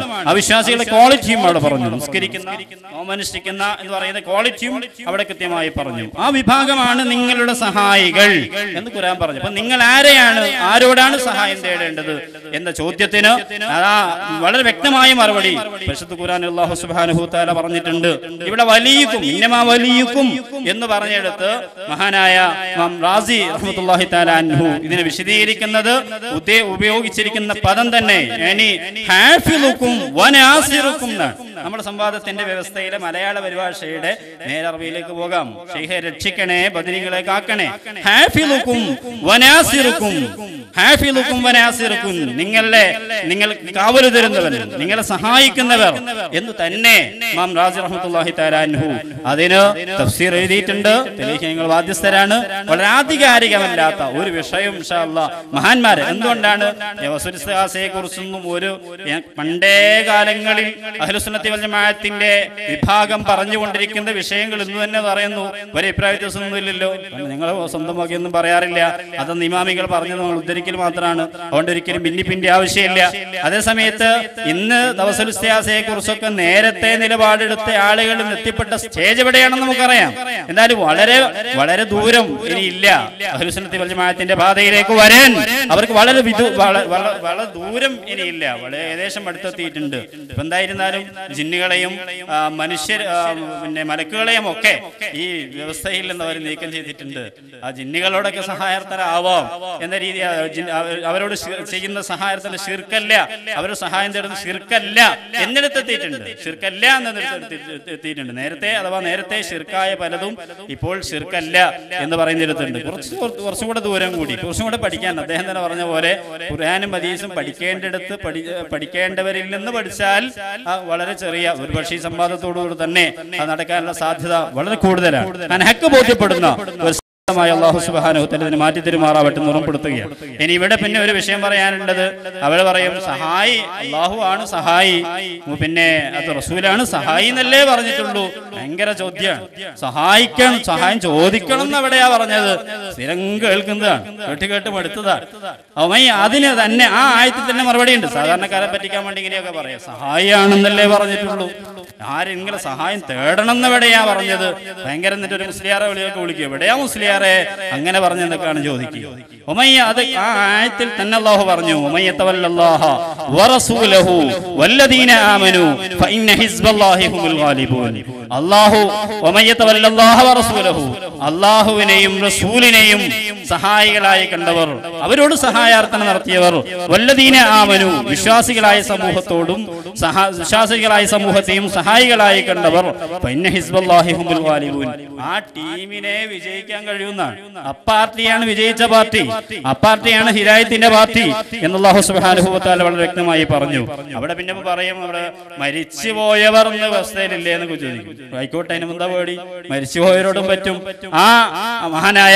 അവിശ്വാസികളുടെ ക്വാളിറ്റിയും അവിടെ പറഞ്ഞു നിസ്കരിക്കുന്ന നോമനുഷ്ഠിക്കുന്ന എന്ന് പറയുന്ന ക്വാളിറ്റിയും അവിടെ കൃത്യമായി പറഞ്ഞു ആ വിഭാഗമാണ് നിങ്ങളുടെ സഹായികൾ എന്ന് ഖുരാൻ പറഞ്ഞു അപ്പൊ നിങ്ങൾ ആരെയാണ് ആരോടാണ് സഹായം തേടേണ്ടത് എന്ന ചോദ്യത്തിന് അതാ വളരെ വ്യക്തമായ മറുപടി പരിശുദ്ധ ഖുരാൻ അള്ളാഹു സുബ്ഹാനഹു തആല പറഞ്ഞിട്ടുണ്ട് ഇവിടെ വലിയക്കും ഇന്നമാ വലിയക്കും എന്ന് പറഞ്ഞെടുത്ത് മഹാനായ ഇമാം റാസി റഹ്മത്തുള്ളാഹി തആല അൻഹു ഇതിനെ വിശദീകരിക്കുന്നത് ഉദ്ദേ- ഉപയോഗിച്ചിരിക്കുന്ന പദം തന്നെ yani ഹാഫിളുക്കും വനാസിറുക്കും എന്നാണ്. നമ്മുടെ സംവാദത്തിന്റെ വ്യവസ്ഥയിലെ മലയാള പരിഭാഷയുടെ നേരറിവിലേക്ക് പോകാം ഷെയ്ഖെ രക്ഷിക്കണേ ബദരികളെ കാക്കണേ ഹാഫിളുക്കും വനാസിറുക്കും ഹാഫിളുക്കും വനാസിറുക്കും നിങ്ങളുടെ നിങ്ങൾ കാവല് തരുന്നവൻ നിങ്ങളെ സഹായിക്കുന്നവർ എന്ന് തന്നെ ഇമാം റാസി റഹ്മത്തുള്ളാഹി തആലാൻഹു അതിന് തഫ്സീർ എഴുതിയിട്ടുണ്ട് തെളിയിക്കാൻ നിങ്ങൾ ബാധ്യസ്ഥരാണ് വളരെ ആധികാരികമല്ലാത്ത ഒരു വിഷയം ഇൻഷാ അല്ലാഹ് മഹാന്മാര് എന്തുകൊണ്ടാണ് യവസുരിസ്താസയെ കുറിച്ചൊന്നും ഒരു ഏ, പണ്ടേ കാലങ്ങളിൽ അഹ്ലുസുന്നത്തി വൽ ജമാഅത്തിന്റെ വിഭാഗം പറഞ്ഞുകൊണ്ടിരിക്കുന്ന വിഷയങ്ങൾ ഇന്ന് തന്നെ പറയുന്നു ഒരു അഭിപ്രായ വ്യത്യാസമൊന്നുമില്ലല്ലോ നിങ്ങൾ സ്വന്തമാക്കിയൊന്നും പറയാറില്ല അതൊന്നും ഇമാമികൾ പറഞ്ഞത് നമ്മൾ ഉദ്ധരിക്കൽ മാത്രമാണ് അതുകൊണ്ട് ഒരിക്കലും ഭിന്നിപ്പിന്റെ ആവശ്യമില്ല അതേ സമയത്ത് ഇന്ന് ദവസുലിസ്താസയെ കുറിച്ചൊക്കെ നേരത്തെ നിലപാടെടുത്ത ആളുകൾ ഇന്ന് എത്തിപ്പെട്ട സ്റ്റേജ് എവിടെയാണെന്ന് നമുക്കറിയാം എന്നാലും വളരെ വളരെ ദൂരം ഇനി ഇല്ല അഹ്ലുസുന്നത്തി വൽ ജമാഅത്തിന്റെ പാതയിലേക്ക് വരാൻ അവർക്ക് വളരെ വിദു- വള- വള- വളരെ ദൂരം ഇനിയില്ല വളരെ ഏകദേശം അടുത്തെത്തിയിട്ടുണ്ട് ഇപ്പൊ എന്തായിരുന്നാലും ജിന്നുകളെയും ആ, മനുഷ്യർ ആ, പിന്നെ മലക്കുകളെയും ഒക്കെ ഈ വ്യവസ്ഥയിൽ നിന്ന് അവർ നീക്കം ചെയ്തിട്ടുണ്ട് ആ ജിന്നുകളോടൊക്കെ സഹായത്തരാവാം എന്ന രീതി ആ, ജിൻ- അവ- അവരോട് ശി- ചെയ്യുന്ന സഹായത്തിന് ശിർക്കല്ല അവർ സഹായം തേടുന്ന ശിർക്കല്ല എന്നിടത്തെത്തിയിട്ടുണ്ട് ശിർക്കല്ല എന്നിടത്ത് എത്തിയിട്ടുണ്ട് നേരത്തെ അഥവാ നേരത്തെ ശിർക്കായ പലതും ഇപ്പോൾ ശിർക്കല്ല എന്ന് പറയുന്നിടത്തുണ്ട് കുറച്ച് കുറ- കുറച്ചും കൂടെ ദൂരം കൂടി കുറച്ചും കൂടെ പഠിക്കാൻ അദ്ദേഹം തന്നെ പറഞ്ഞ പോലെ ഖുർആാനും ഹദീസും പഠിക്കേണ്ടിടത്ത് പഠി പഠിക്കേണ്ടവരിൽ നിന്ന് പഠിച്ചാൽ ആ വളരെ ചെറിയ ഒരു പക്ഷേ ഈ സംവാദത്തോടുകൂടി തന്നെ അത് നടക്കാനുള്ള സാധ്യത വളരെ കൂടുതലാണ് ഞാൻ ഹക്ക് ബോധ്യപ്പെടുന്ന ഒരു മായ അള്ളാഹു സുബാനുഹത്തിൽ ഇതിനെ മാറ്റി തെരുമാറാവട്ടെ എന്ന് ഉറപ്പെടുത്തുകയാണ് ഇനി ഇവിടെ പിന്നെ ഒരു വിഷയം പറയാനുള്ളത് അവൾ പറയും സഹായി അള്ളാഹു ആണ് സഹായി പിന്നെ അത് റസൂലാണ് സഹായി എന്നല്ലേ പറഞ്ഞിട്ടുള്ളൂ ഭയങ്കര ചോദ്യമാണ് സഹായിക്കണം സഹായം ചോദിക്കണം എന്ന് എവിടെയാ പറഞ്ഞത് സ്ഥിരം കേൾക്കുന്നതാണ് കേട്ട് കേട്ട് മടുത്തതാണ് അവൻ അതിന് തന്നെ ആ ആയത്തിൽ തന്നെ മറുപടി ഉണ്ട് സാധാരണക്കാരെ പറ്റിക്കാൻ വേണ്ടി ഇങ്ങനെയൊക്കെ പറയാം സഹായിയാണെന്നല്ലേ പറഞ്ഞിട്ടുള്ളൂ ആരെങ്കിലും സഹായം തേടണം എന്നെവിടെയാ പറഞ്ഞത് ഭയങ്കര എന്നിട്ട് ഒരു മുസ്ലിയാറെ വിളിയൊക്കെ വിളിക്കുക എവിടെയാ മുസ്ലിയാറെ അങ്ങനെ പറഞ്ഞെന്നൊക്കെയാണ് ചോദിക്കുക ഉമയ്യ അത് ആ ആയത്തിൽ തന്നെ അല്ലാഹു പറഞ്ഞു ഉമയ്യ തവല്ലല്ലാഹ വറസൂലഹു വല്ലദീന ആമനു ഫഇന്ന ഹിസ്ബല്ലാഹി ഹുമുൽ ഗാലിബൂൻ അല്ലാഹു ഉമയ്യ തവല്ലല്ലാഹ വറസൂലഹു അല്ലാഹുവിനെയും റസൂലിനെയും സഹായികളായി കണ്ടവർ അവരോട് സഹായാർത്ഥന നടത്തിയവർ വല്ലദീന ആമനു വിശ്വാസികളായ സമൂഹത്തോടും സഹാ വിശ്വാസികളായ സമൂഹത്തെയും സഹായികളായി കണ്ടവർ ഫഇന്ന ഹിസ്ബല്ലാഹി ഹുമുൽ ഗാലിബൂൻ ആ ടീമിനെ വിജയിക്കാൻ കഴിയുന്നതാണ് അപ്പാർട്ടിയാണ് വിജയിച്ച പാർട്ടി അപ്പാർട്ടിയാണ് ഹിരായത്തിന്റെ പാർട്ടി എന്നുള്ളാഹു സുബ്ഹാനഹു വതആല വളരെ വ്യക്തമായി പറഞ്ഞു അവിടെ പിന്നെ പറയും അവിടെ മരിച്ചുപോയവർ എന്ന അവസ്ഥയിലില്ലേ എന്ന് ചോദിക്കും ആയിക്കോട്ടെ അതിന് എന്താ പേടി മരിച്ചുപോയവരോടും പറ്റും ആ മഹാനായ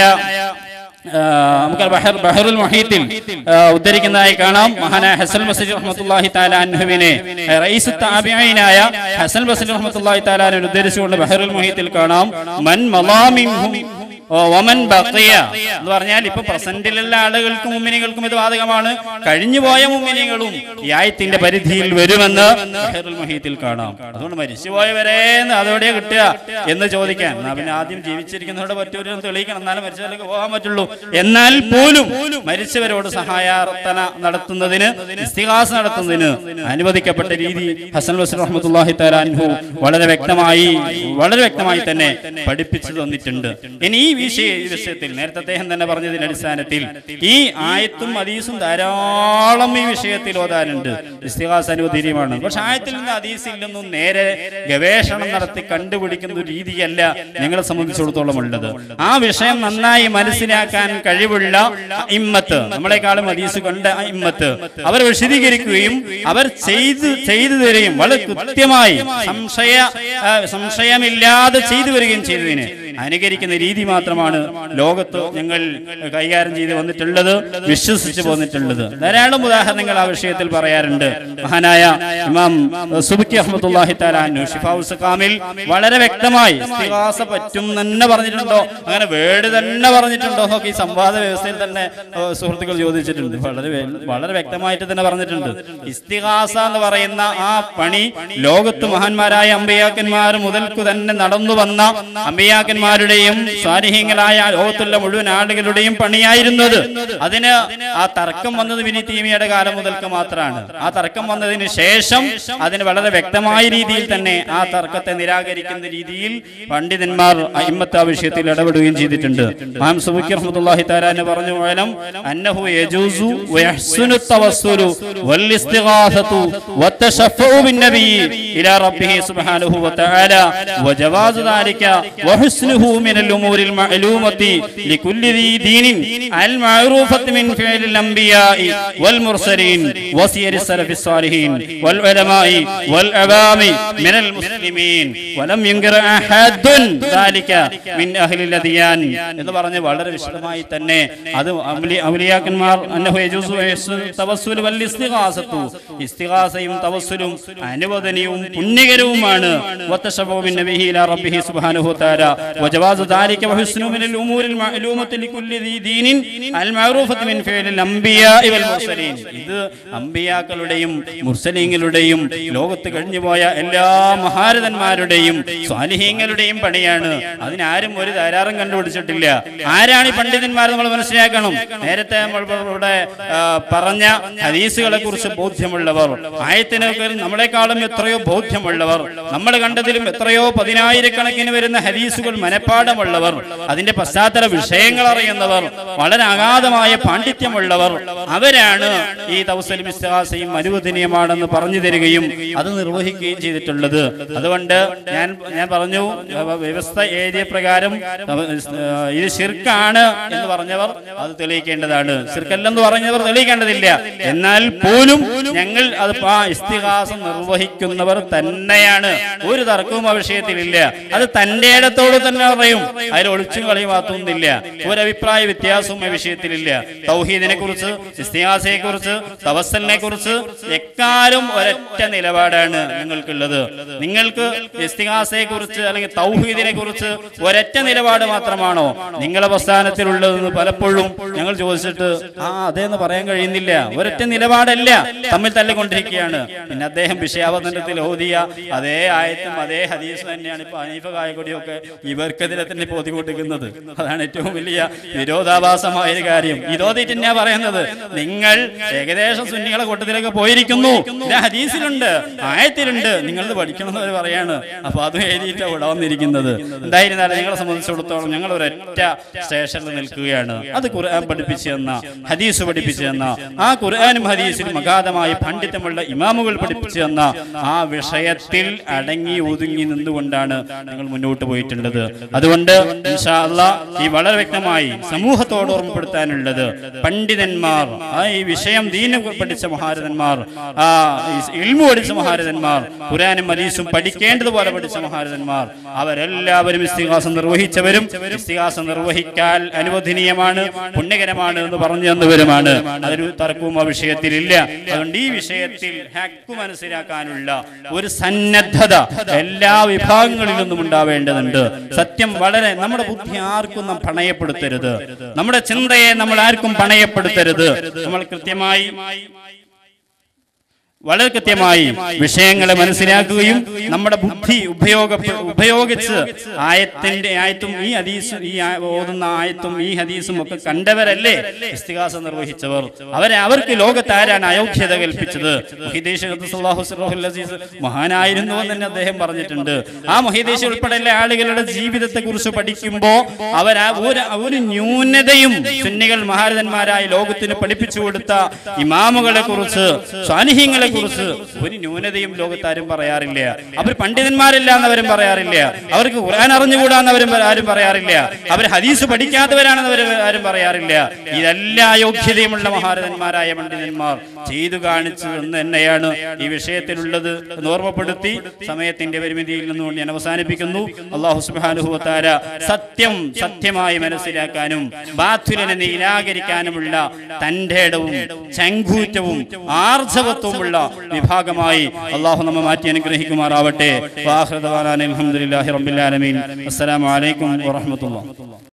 ആ, നമുക്ക് ബഹർ ബഹറുൽ മൊഹീത്തിൽ ആ, ഉദ്ധരിക്കുന്നതായി കാണാം മഹാനായ ഹസൻ ബസീർ റഹ്മത്തുള്ളാഹി തആല അൻഹുവിനെ റഈസ് താബിഈനായ ഹസൻ ബസീർ റഹ്മത്തുള്ളാഹി തആല അൻഹു ഉദ്ധരിച്ചുകൊണ്ട് ബഹറുൽ മൊഹീത്തിൽ കാണാം മൻ മലാമിൻഹും ഓ, വമൻ ബഖിയ എന്ന് പറഞ്ഞാൽ ഇപ്പൊ പ്രസന്റിലുള്ള ആളുകൾക്കും മുമ്മിനികൾക്കും ഇത് ബാധകമാണ് കഴിഞ്ഞുപോയ മുമ്മിനികളും ഈ ആയത്തിന്റെ പരിധിയിൽ വരുമെന്ന് ബഹറുൽ മൊഹീത്തിൽ കാണാം അതുകൊണ്ട് മരിച്ചുപോയവരെ അതോടെ കിട്ടുക എന്ന് ചോദിക്കാൻ എന്നാ പിന്നെ ആദ്യം ജീവിച്ചിരിക്കുന്നവരുടെ പറ്റൂരും തെളിയിക്കണം എന്നാലും മരിച്ചവരിലേക്ക് പോകാൻ പറ്റുള്ളൂ എന്നാൽ പോലും മരിച്ചവരോട് സഹായാർത്ഥന നടത്തുന്നതിന് ഇസ്തിഹാസ നടത്തുന്നതിന് അനുവദിക്കപ്പെട്ട രീതി ഹസൻ ബസീർ റഹ്മത്തുള്ളാഹി തആല അൻഹു വളരെ വ്യക്തമായി വളരെ വ്യക്തമായി തന്നെ പഠിപ്പിച്ചു തന്നിട്ടുണ്ട് ഇനി ഈ വിഷയ ഈ വിഷയത്തിൽ നേരത്തെ അദ്ദേഹം തന്നെ പറഞ്ഞതിന്റെ അടിസ്ഥാനത്തിൽ ഈ ആയത്തും ഹദീസും ധാരാളം ഈ വിഷയത്തിൽ ഓതാനുണ്ട് ഇസ്തിഹാസ അനുവദീയമാണ് പക്ഷെ ആയത്തിൽ നിന്ന് ഹദീസിൽ നിന്നും നേരെ ഗവേഷണം നടത്തി കണ്ടുപിടിക്കുന്ന ഒരു രീതിയല്ല ഞങ്ങളെ സംബന്ധിച്ചിടത്തോളം ഉള്ളത് ആ വിഷയം നന്നായി മനസ്സിലാക്കാൻ കഴിവുള്ള ഇമ്മത്ത് നമ്മളെക്കാളും ഹദീസ് കണ്ട ഇമ്മത്ത് അവർ വിശദീകരിക്കുകയും അവർ ചെയ്തു ചെയ്തു തരികയും വളരെ കൃത്യമായി സംശയ ആ, സംശയമില്ലാതെ ചെയ്തു വരികയും ചെയ്തതിന് അനുകരിക്കുന്ന രീതി മാത്രമാണ് ലോകത്ത് ഞങ്ങൾ കൈകാര്യം ചെയ്ത് വന്നിട്ടുള്ളത് വിശ്വസിച്ച് പോന്നിട്ടുള്ളത് ധാരാളം ഉദാഹരണങ്ങൾ ആ വിഷയത്തിൽ പറയാറുണ്ട് മഹാനായ ഇമാം സുബിക്കി അഹമ്മദുല്ലാഹി താലാനു ഷിഫാഉൽ സഖാമിൽ വളരെ വ്യക്തമായി ഇസ്തിഗാസ പറ്റും തന്നെ പറഞ്ഞിട്ടുണ്ടോ അങ്ങനെ വേട് തന്നെ പറഞ്ഞിട്ടുണ്ടോ എന്നൊക്കെ ഈ സംവാദ വ്യവസ്ഥയിൽ തന്നെ ഏഹ്, സുഹൃത്തുക്കൾ ചോദിച്ചിട്ടുണ്ട് വളരെ വേ- വളരെ വ്യക്തമായിട്ട് തന്നെ പറഞ്ഞിട്ടുണ്ട് ഇസ്തിഹാസ എന്ന് പറയുന്ന ആ പണി ലോകത്ത് മഹാന്മാരായ അമ്പയാക്കന്മാർ മുതൽക്കു തന്നെ നടന്നു വന്ന അമ്പയാക്കന്മാരുടെയും സ്വാരിഹ്യങ്ങളായ ലോകത്തുള്ള മുഴുവൻ ആളുകളുടെയും പണിയായിരുന്നത് അതിന് ആ തർക്കം വന്നത് വിനി തീമിയുടെ കാലം മുതൽക്ക് മാത്രമാണ് ആ തർക്കം വന്നതിന് ശേഷം അതിന് വളരെ വ്യക്തമായ രീതിയിൽ തന്നെ ആ തർക്കത്തെ നിരാകരിക്കുന്ന രീതിയിൽ പണ്ഡിതന്മാർ അയിമത്ത് ആ വിഷയത്തിൽ ഇടപെടുകയും ചെയ്തിട്ടുണ്ട് മാം സുബിക്ക് റഹ്മത്തുള്ളാഹി താലാന് പറഞ്ഞു പോയാലും അന്നഹു യജൂസു വയഹ്സുനു തവസ്സുലു വൽ ഇസ്തിഗാസതു വത്തശഫഉ ബിൻ നബി ഇലാ റബ്ബിഹി സുബ്ഹാനഹു വതആല വജവാസു ذلك وحسنه من الأمور المعلومة لكل ذي دين المعروفة من فعل الأنبياء والمرسلين وسير السلف الصالحين والعلماء والعوام من المسلمين ولم ينكر أحد ذلك من أهل الأديان എന്ന് പറഞ്ഞ് വളരെ വിശദമായി തന്നെ അത് ഔലി- ഔലിയാക്കന്മാർ അന്നഹു യജൂസു വയസ്സു തവസ്സുൽ വൽ ഇസ്തിഗാസത്തു ഇസ്തിഗാസയും തവസ്സുലും അനുവദനീയവും പുണ്യകരവുമാണ് വത്തശഫഉ ബിൻ നബിഹി ഇലാ റബ്ബിഹി സുബ്ഹാനഹു വതആല വജവാസു ദാലിക വഹുസ്നു മിനൽ ഉമൂരിൽ മഅലൂമത്തി ലികുല്ലി ദീ ദീനിൻ അൽ മഅറൂഫത്തി മിൻ ഫിഅലിൽ അംബിയാഇ വൽ മുർസലീൻ ഇത് അംബിയാക്കളുടെയും മുർസലീങ്ങളുടെയും ലോകത്ത് കഴിഞ്ഞുപോയ എല്ലാ മഹാരഥന്മാരുടെയും സ്വാലിഹീങ്ങളുടെയും പണിയാണ് അതിനാരും ഒരു ധാരാളം കണ്ടുപിടിച്ചിട്ടില്ല ആരാണ് ഈ പണ്ഡിതന്മാർ നമ്മൾ മനസ്സിലാക്കണം നേരത്തെ നമ്മൾ ഇവിടെ ആ, പറഞ്ഞ ഹദീസുകളെ കുറിച്ച് ബോധ്യമുള്ളവർ ആയത്തിനൊക്കെ നമ്മളെക്കാളും എത്രയോ ബോധ്യമുള്ളവർ നമ്മൾ കണ്ടതിലും എത്രയോ പതിനായിരക്കണക്കിന് വരുന്ന ഹദീസുകൾ മനഃപ്പാടമുള്ളവർ അതിന്റെ പശ്ചാത്തല വിഷയങ്ങൾ അറിയുന്നവർ വളരെ അഗാധമായ പാണ്ഡിത്യമുള്ളവർ അവരാണ് ഈ തൗസലും ഇസ്തിഹാസയും അനുവദനീയമാണെന്ന് പറഞ്ഞു തരികയും അത് നിർവഹിക്കുകയും ചെയ്തിട്ടുള്ളത് അതുകൊണ്ട് ഞാൻ ഞാൻ പറഞ്ഞു അവ- വ്യവസ്ഥ എഴുതിയ പ്രകാരം അവ- ഏഹ് ഇത് ശിർക്കാണ് എന്ന് പറഞ്ഞവർ അത് തെളിയിക്കേണ്ടതാണ് ശിർക്കല്ലെന്ന് പറഞ്ഞവർ തെളിയിക്കേണ്ടതില്ല എന്നാൽ പോലും ഞങ്ങൾ അത് ആ ഇസ്തിഹാസം നിർവഹിക്കുന്നവർ തന്നെയാണ് ഒരു തർക്കവും ആ വിഷയത്തിലില്ല അത് തന്റെ ഇടത്തോട് തന്നെ പറയും അതിൽ ഒളിച്ചും കളിയും മാത്രമൊന്നുമില്ല ഒരു അഭിപ്രായ വ്യത്യാസവും ആ വിഷയത്തിലില്ല തൗഹീദിനെ കുറിച്ച് ഇസ്തിഹാസയെ കുറിച്ച് തവസലിനെ കുറിച്ച് എക്കാലും ഒരൊറ്റ നിലപാടാണ് നിങ്ങൾക്കുള്ളത് നിങ്ങൾക്ക് ഇസ്തിഹാസയെ കുറിച്ച് അല്ലെങ്കിൽ തൗഹീദിനെ കുറിച്ച് ഒരൊറ്റ നിലപാട് മാത്രമാണോ നിങ്ങളെ പ്രസ്ഥാനത്തിലുള്ളതെന്ന് പലപ്പോഴും ഞങ്ങൾ ചോദിച്ചിട്ട് ആ അതേന്ന് പറയാൻ കഴിയുന്നില്ല ഒരൊറ്റ നിലപാടല്ല തമ്മിൽ തല്ലിക്കൊണ്ടിരിക്കുകയാണ് പിന്നെ അദ്ദേഹം വിഷയാവതനത്തിൽ ഓതിയ അതേ ആയത്തും അതേ ഹദീസും തന്നെയാണ് ഇപ്പൊ അനീഫ കായക്കൊടിയൊക്കെ ഇവർക്കെതിരെ തന്നെ പോതിക്കൊണ്ടിരിക്കുന്നത് അതാണ് ഏറ്റവും വലിയ വിരോധാഭാസമായ ഒരു കാര്യം ഇതോതിട്ട് തന്നെയാ പറയുന്നത് നിങ്ങൾ ഏകദേശം സുന്നികളെ കൂട്ടത്തിലൊക്കെ പോയിരിക്കുന്നു ഇത് ഹദീസിലുണ്ട് ആയത്തിലുണ്ട് നിങ്ങളത് പഠിക്കണം എന്ന് അവർ പറയാണ് അപ്പൊ അതും എഴുതിയിട്ട് ഇവിടെ വന്നിരിക്കുന്നത് എന്തായിരുന്നാലും നിങ്ങളെ സംബന്ധിച്ചിടത്തോളം ഞങ്ങൾ ഒരൊറ്റ സ്റ്റേഷനിൽ നിൽക്കുകയാണ് അത് ഖുർആൻ പഠിപ്പിച്ചു തന്ന ഹദീസ് പഠിപ്പിച്ചു തന്ന ആ ഖുർആനും ഹദീസിലും അഗാധമായ പണ്ഡിതമുള്ള ഇമാമുകൾ പഠിപ്പിച്ചു തന്ന ആ വിഷയത്തിൽ അടങ്ങി ഒതുങ്ങി നിന്നുകൊണ്ടാണ് ഞങ്ങൾ മുന്നോട്ട് പോയിട്ടുള്ളത് അതുകൊണ്ട് ഇൻഷാ അല്ലാ ഈ വളരെ വ്യക്തമായി സമൂഹത്തോട് ഓർമ്മപ്പെടുത്താനുള്ളത് പണ്ഡിതന്മാർ ആ ഈ വിഷയം ദീന പഠിച്ച മഹാരഥന്മാർ ആ ഇൽമു പഠിച്ച മഹാരഥന്മാർ ഖുറാനും ഹദീസും പഠിക്കേണ്ടതുപോലെ പഠിച്ച മഹാരഥന്മാർ അവരെല്ലാവരും ഇസ്തിഹാസം നിർവഹിച്ചവരും ഇസ്തിഹാസം നിർവഹിക്കാൻ അനുവദനീയമാണ് പുണ്യകരമാണ് എന്ന് പറഞ്ഞു തന്നവരുമാണ് അതൊരു തർക്കവും ആ വിഷയത്തിലില്ല അതുകൊണ്ട് ഈ വിഷയത്തിൽ ഹക്ക് മനസ്സിലാക്കാനുള്ള ഒരു സന്നദ്ധത എല്ലാ വിഭാഗങ്ങളിൽ നിന്നും ഉണ്ടാവേണ്ടതുണ്ട് സത്യം വളരെ നമ്മുടെ ബുദ്ധി ആർക്കും നാം പണയപ്പെടുത്തരുത് നമ്മുടെ ചിന്തയെ നമ്മൾ ആർക്കും പണയപ്പെടുത്തരുത് നമ്മൾ കൃത്യമായി വളരെ കൃത്യമായി വിഷയങ്ങളെ മനസ്സിലാക്കുകയും നമ്മുടെ ബുദ്ധി ഉപയോഗ ഉപയോഗിച്ച് ആയത്തിന്റെ ആയത്തും ഈ ഹദീസും ഈ ആ- ഓതുന്ന ആയത്തും ഈ ഹദീസും ഒക്കെ കണ്ടവരല്ലേ ഇസ്തിഹാസം നിർവഹിച്ചവർ അവരെ അവർക്ക് ലോകത്ത് ആരാണ് അയോഗ്യത കൽപ്പിച്ചത് മുഹിദ്ദേശ് ഖദ്ദസല്ലാഹു സിർറഹുൽ അസീസ് മഹാനായിരുന്നു എന്ന് തന്നെ അദ്ദേഹം പറഞ്ഞിട്ടുണ്ട് ആ മുഹിദ്ദേശ് ഉൾപ്പെടെയുള്ള ആളുകളുടെ ജീവിതത്തെ കുറിച്ച് പഠിക്കുമ്പോൾ അവർ ആ ഒരു ഒരു ന്യൂനതയും സുന്നികൾ മഹാരഥന്മാരായ ലോകത്തിന് പഠിപ്പിച്ചു കൊടുത്ത ഇമാമുകളെ കുറിച്ച് സ്വാനിഹ്യങ്ങളെ കുറിച്ച് ഒരു ന്യൂനതയും ലോകത്താരും പറയാറില്ല അവർ പണ്ഡിതന്മാരില്ല എന്നവരും പറയാറില്ല അവർക്ക് ഖുർആൻ അറിഞ്ഞുകൂടാന്നവരും ആരും പറയാറില്ല അവർ ഹദീസ് പഠിക്കാത്തവരാണെന്ന് അവർ ആരും പറയാറില്ല ഇതെല്ലാ യോഗ്യതയുമുള്ള മഹാരഥന്മാരായ പണ്ഡിതന്മാർ ചെയ്തു കാണിച്ചു എന്ന് തന്നെയാണ് ഈ വിഷയത്തിലുള്ളത് എന്ന് ഓർമ്മപ്പെടുത്തി സമയത്തിന്റെ പരിമിതിയിൽ നിന്നുകൊണ്ട് ഞാൻ അവസാനിപ്പിക്കുന്നു അള്ളാഹു സുബാനുഭവത്താര സത്യം സത്യമായി മനസ്സിലാക്കാനും ബാത്തുലിനെ നിരാകരിക്കാനുമുള്ള തന്റെ ഇടവും ചങ്കൂറ്റവും ആർജവത്വമുള്ള വിഭാഗമായി അള്ളാഹു നമ്മെ മാറ്റി അനുഗ്രഹിക്കുമാറാവട്ടെ വാഹൃദവാനാൻ അലഹമുല്ലാഹി റബ്ബിൽ ആലമീൻ അസ്സലാമു അലൈക്കും വറഹ്മത്തുള്ളാഹി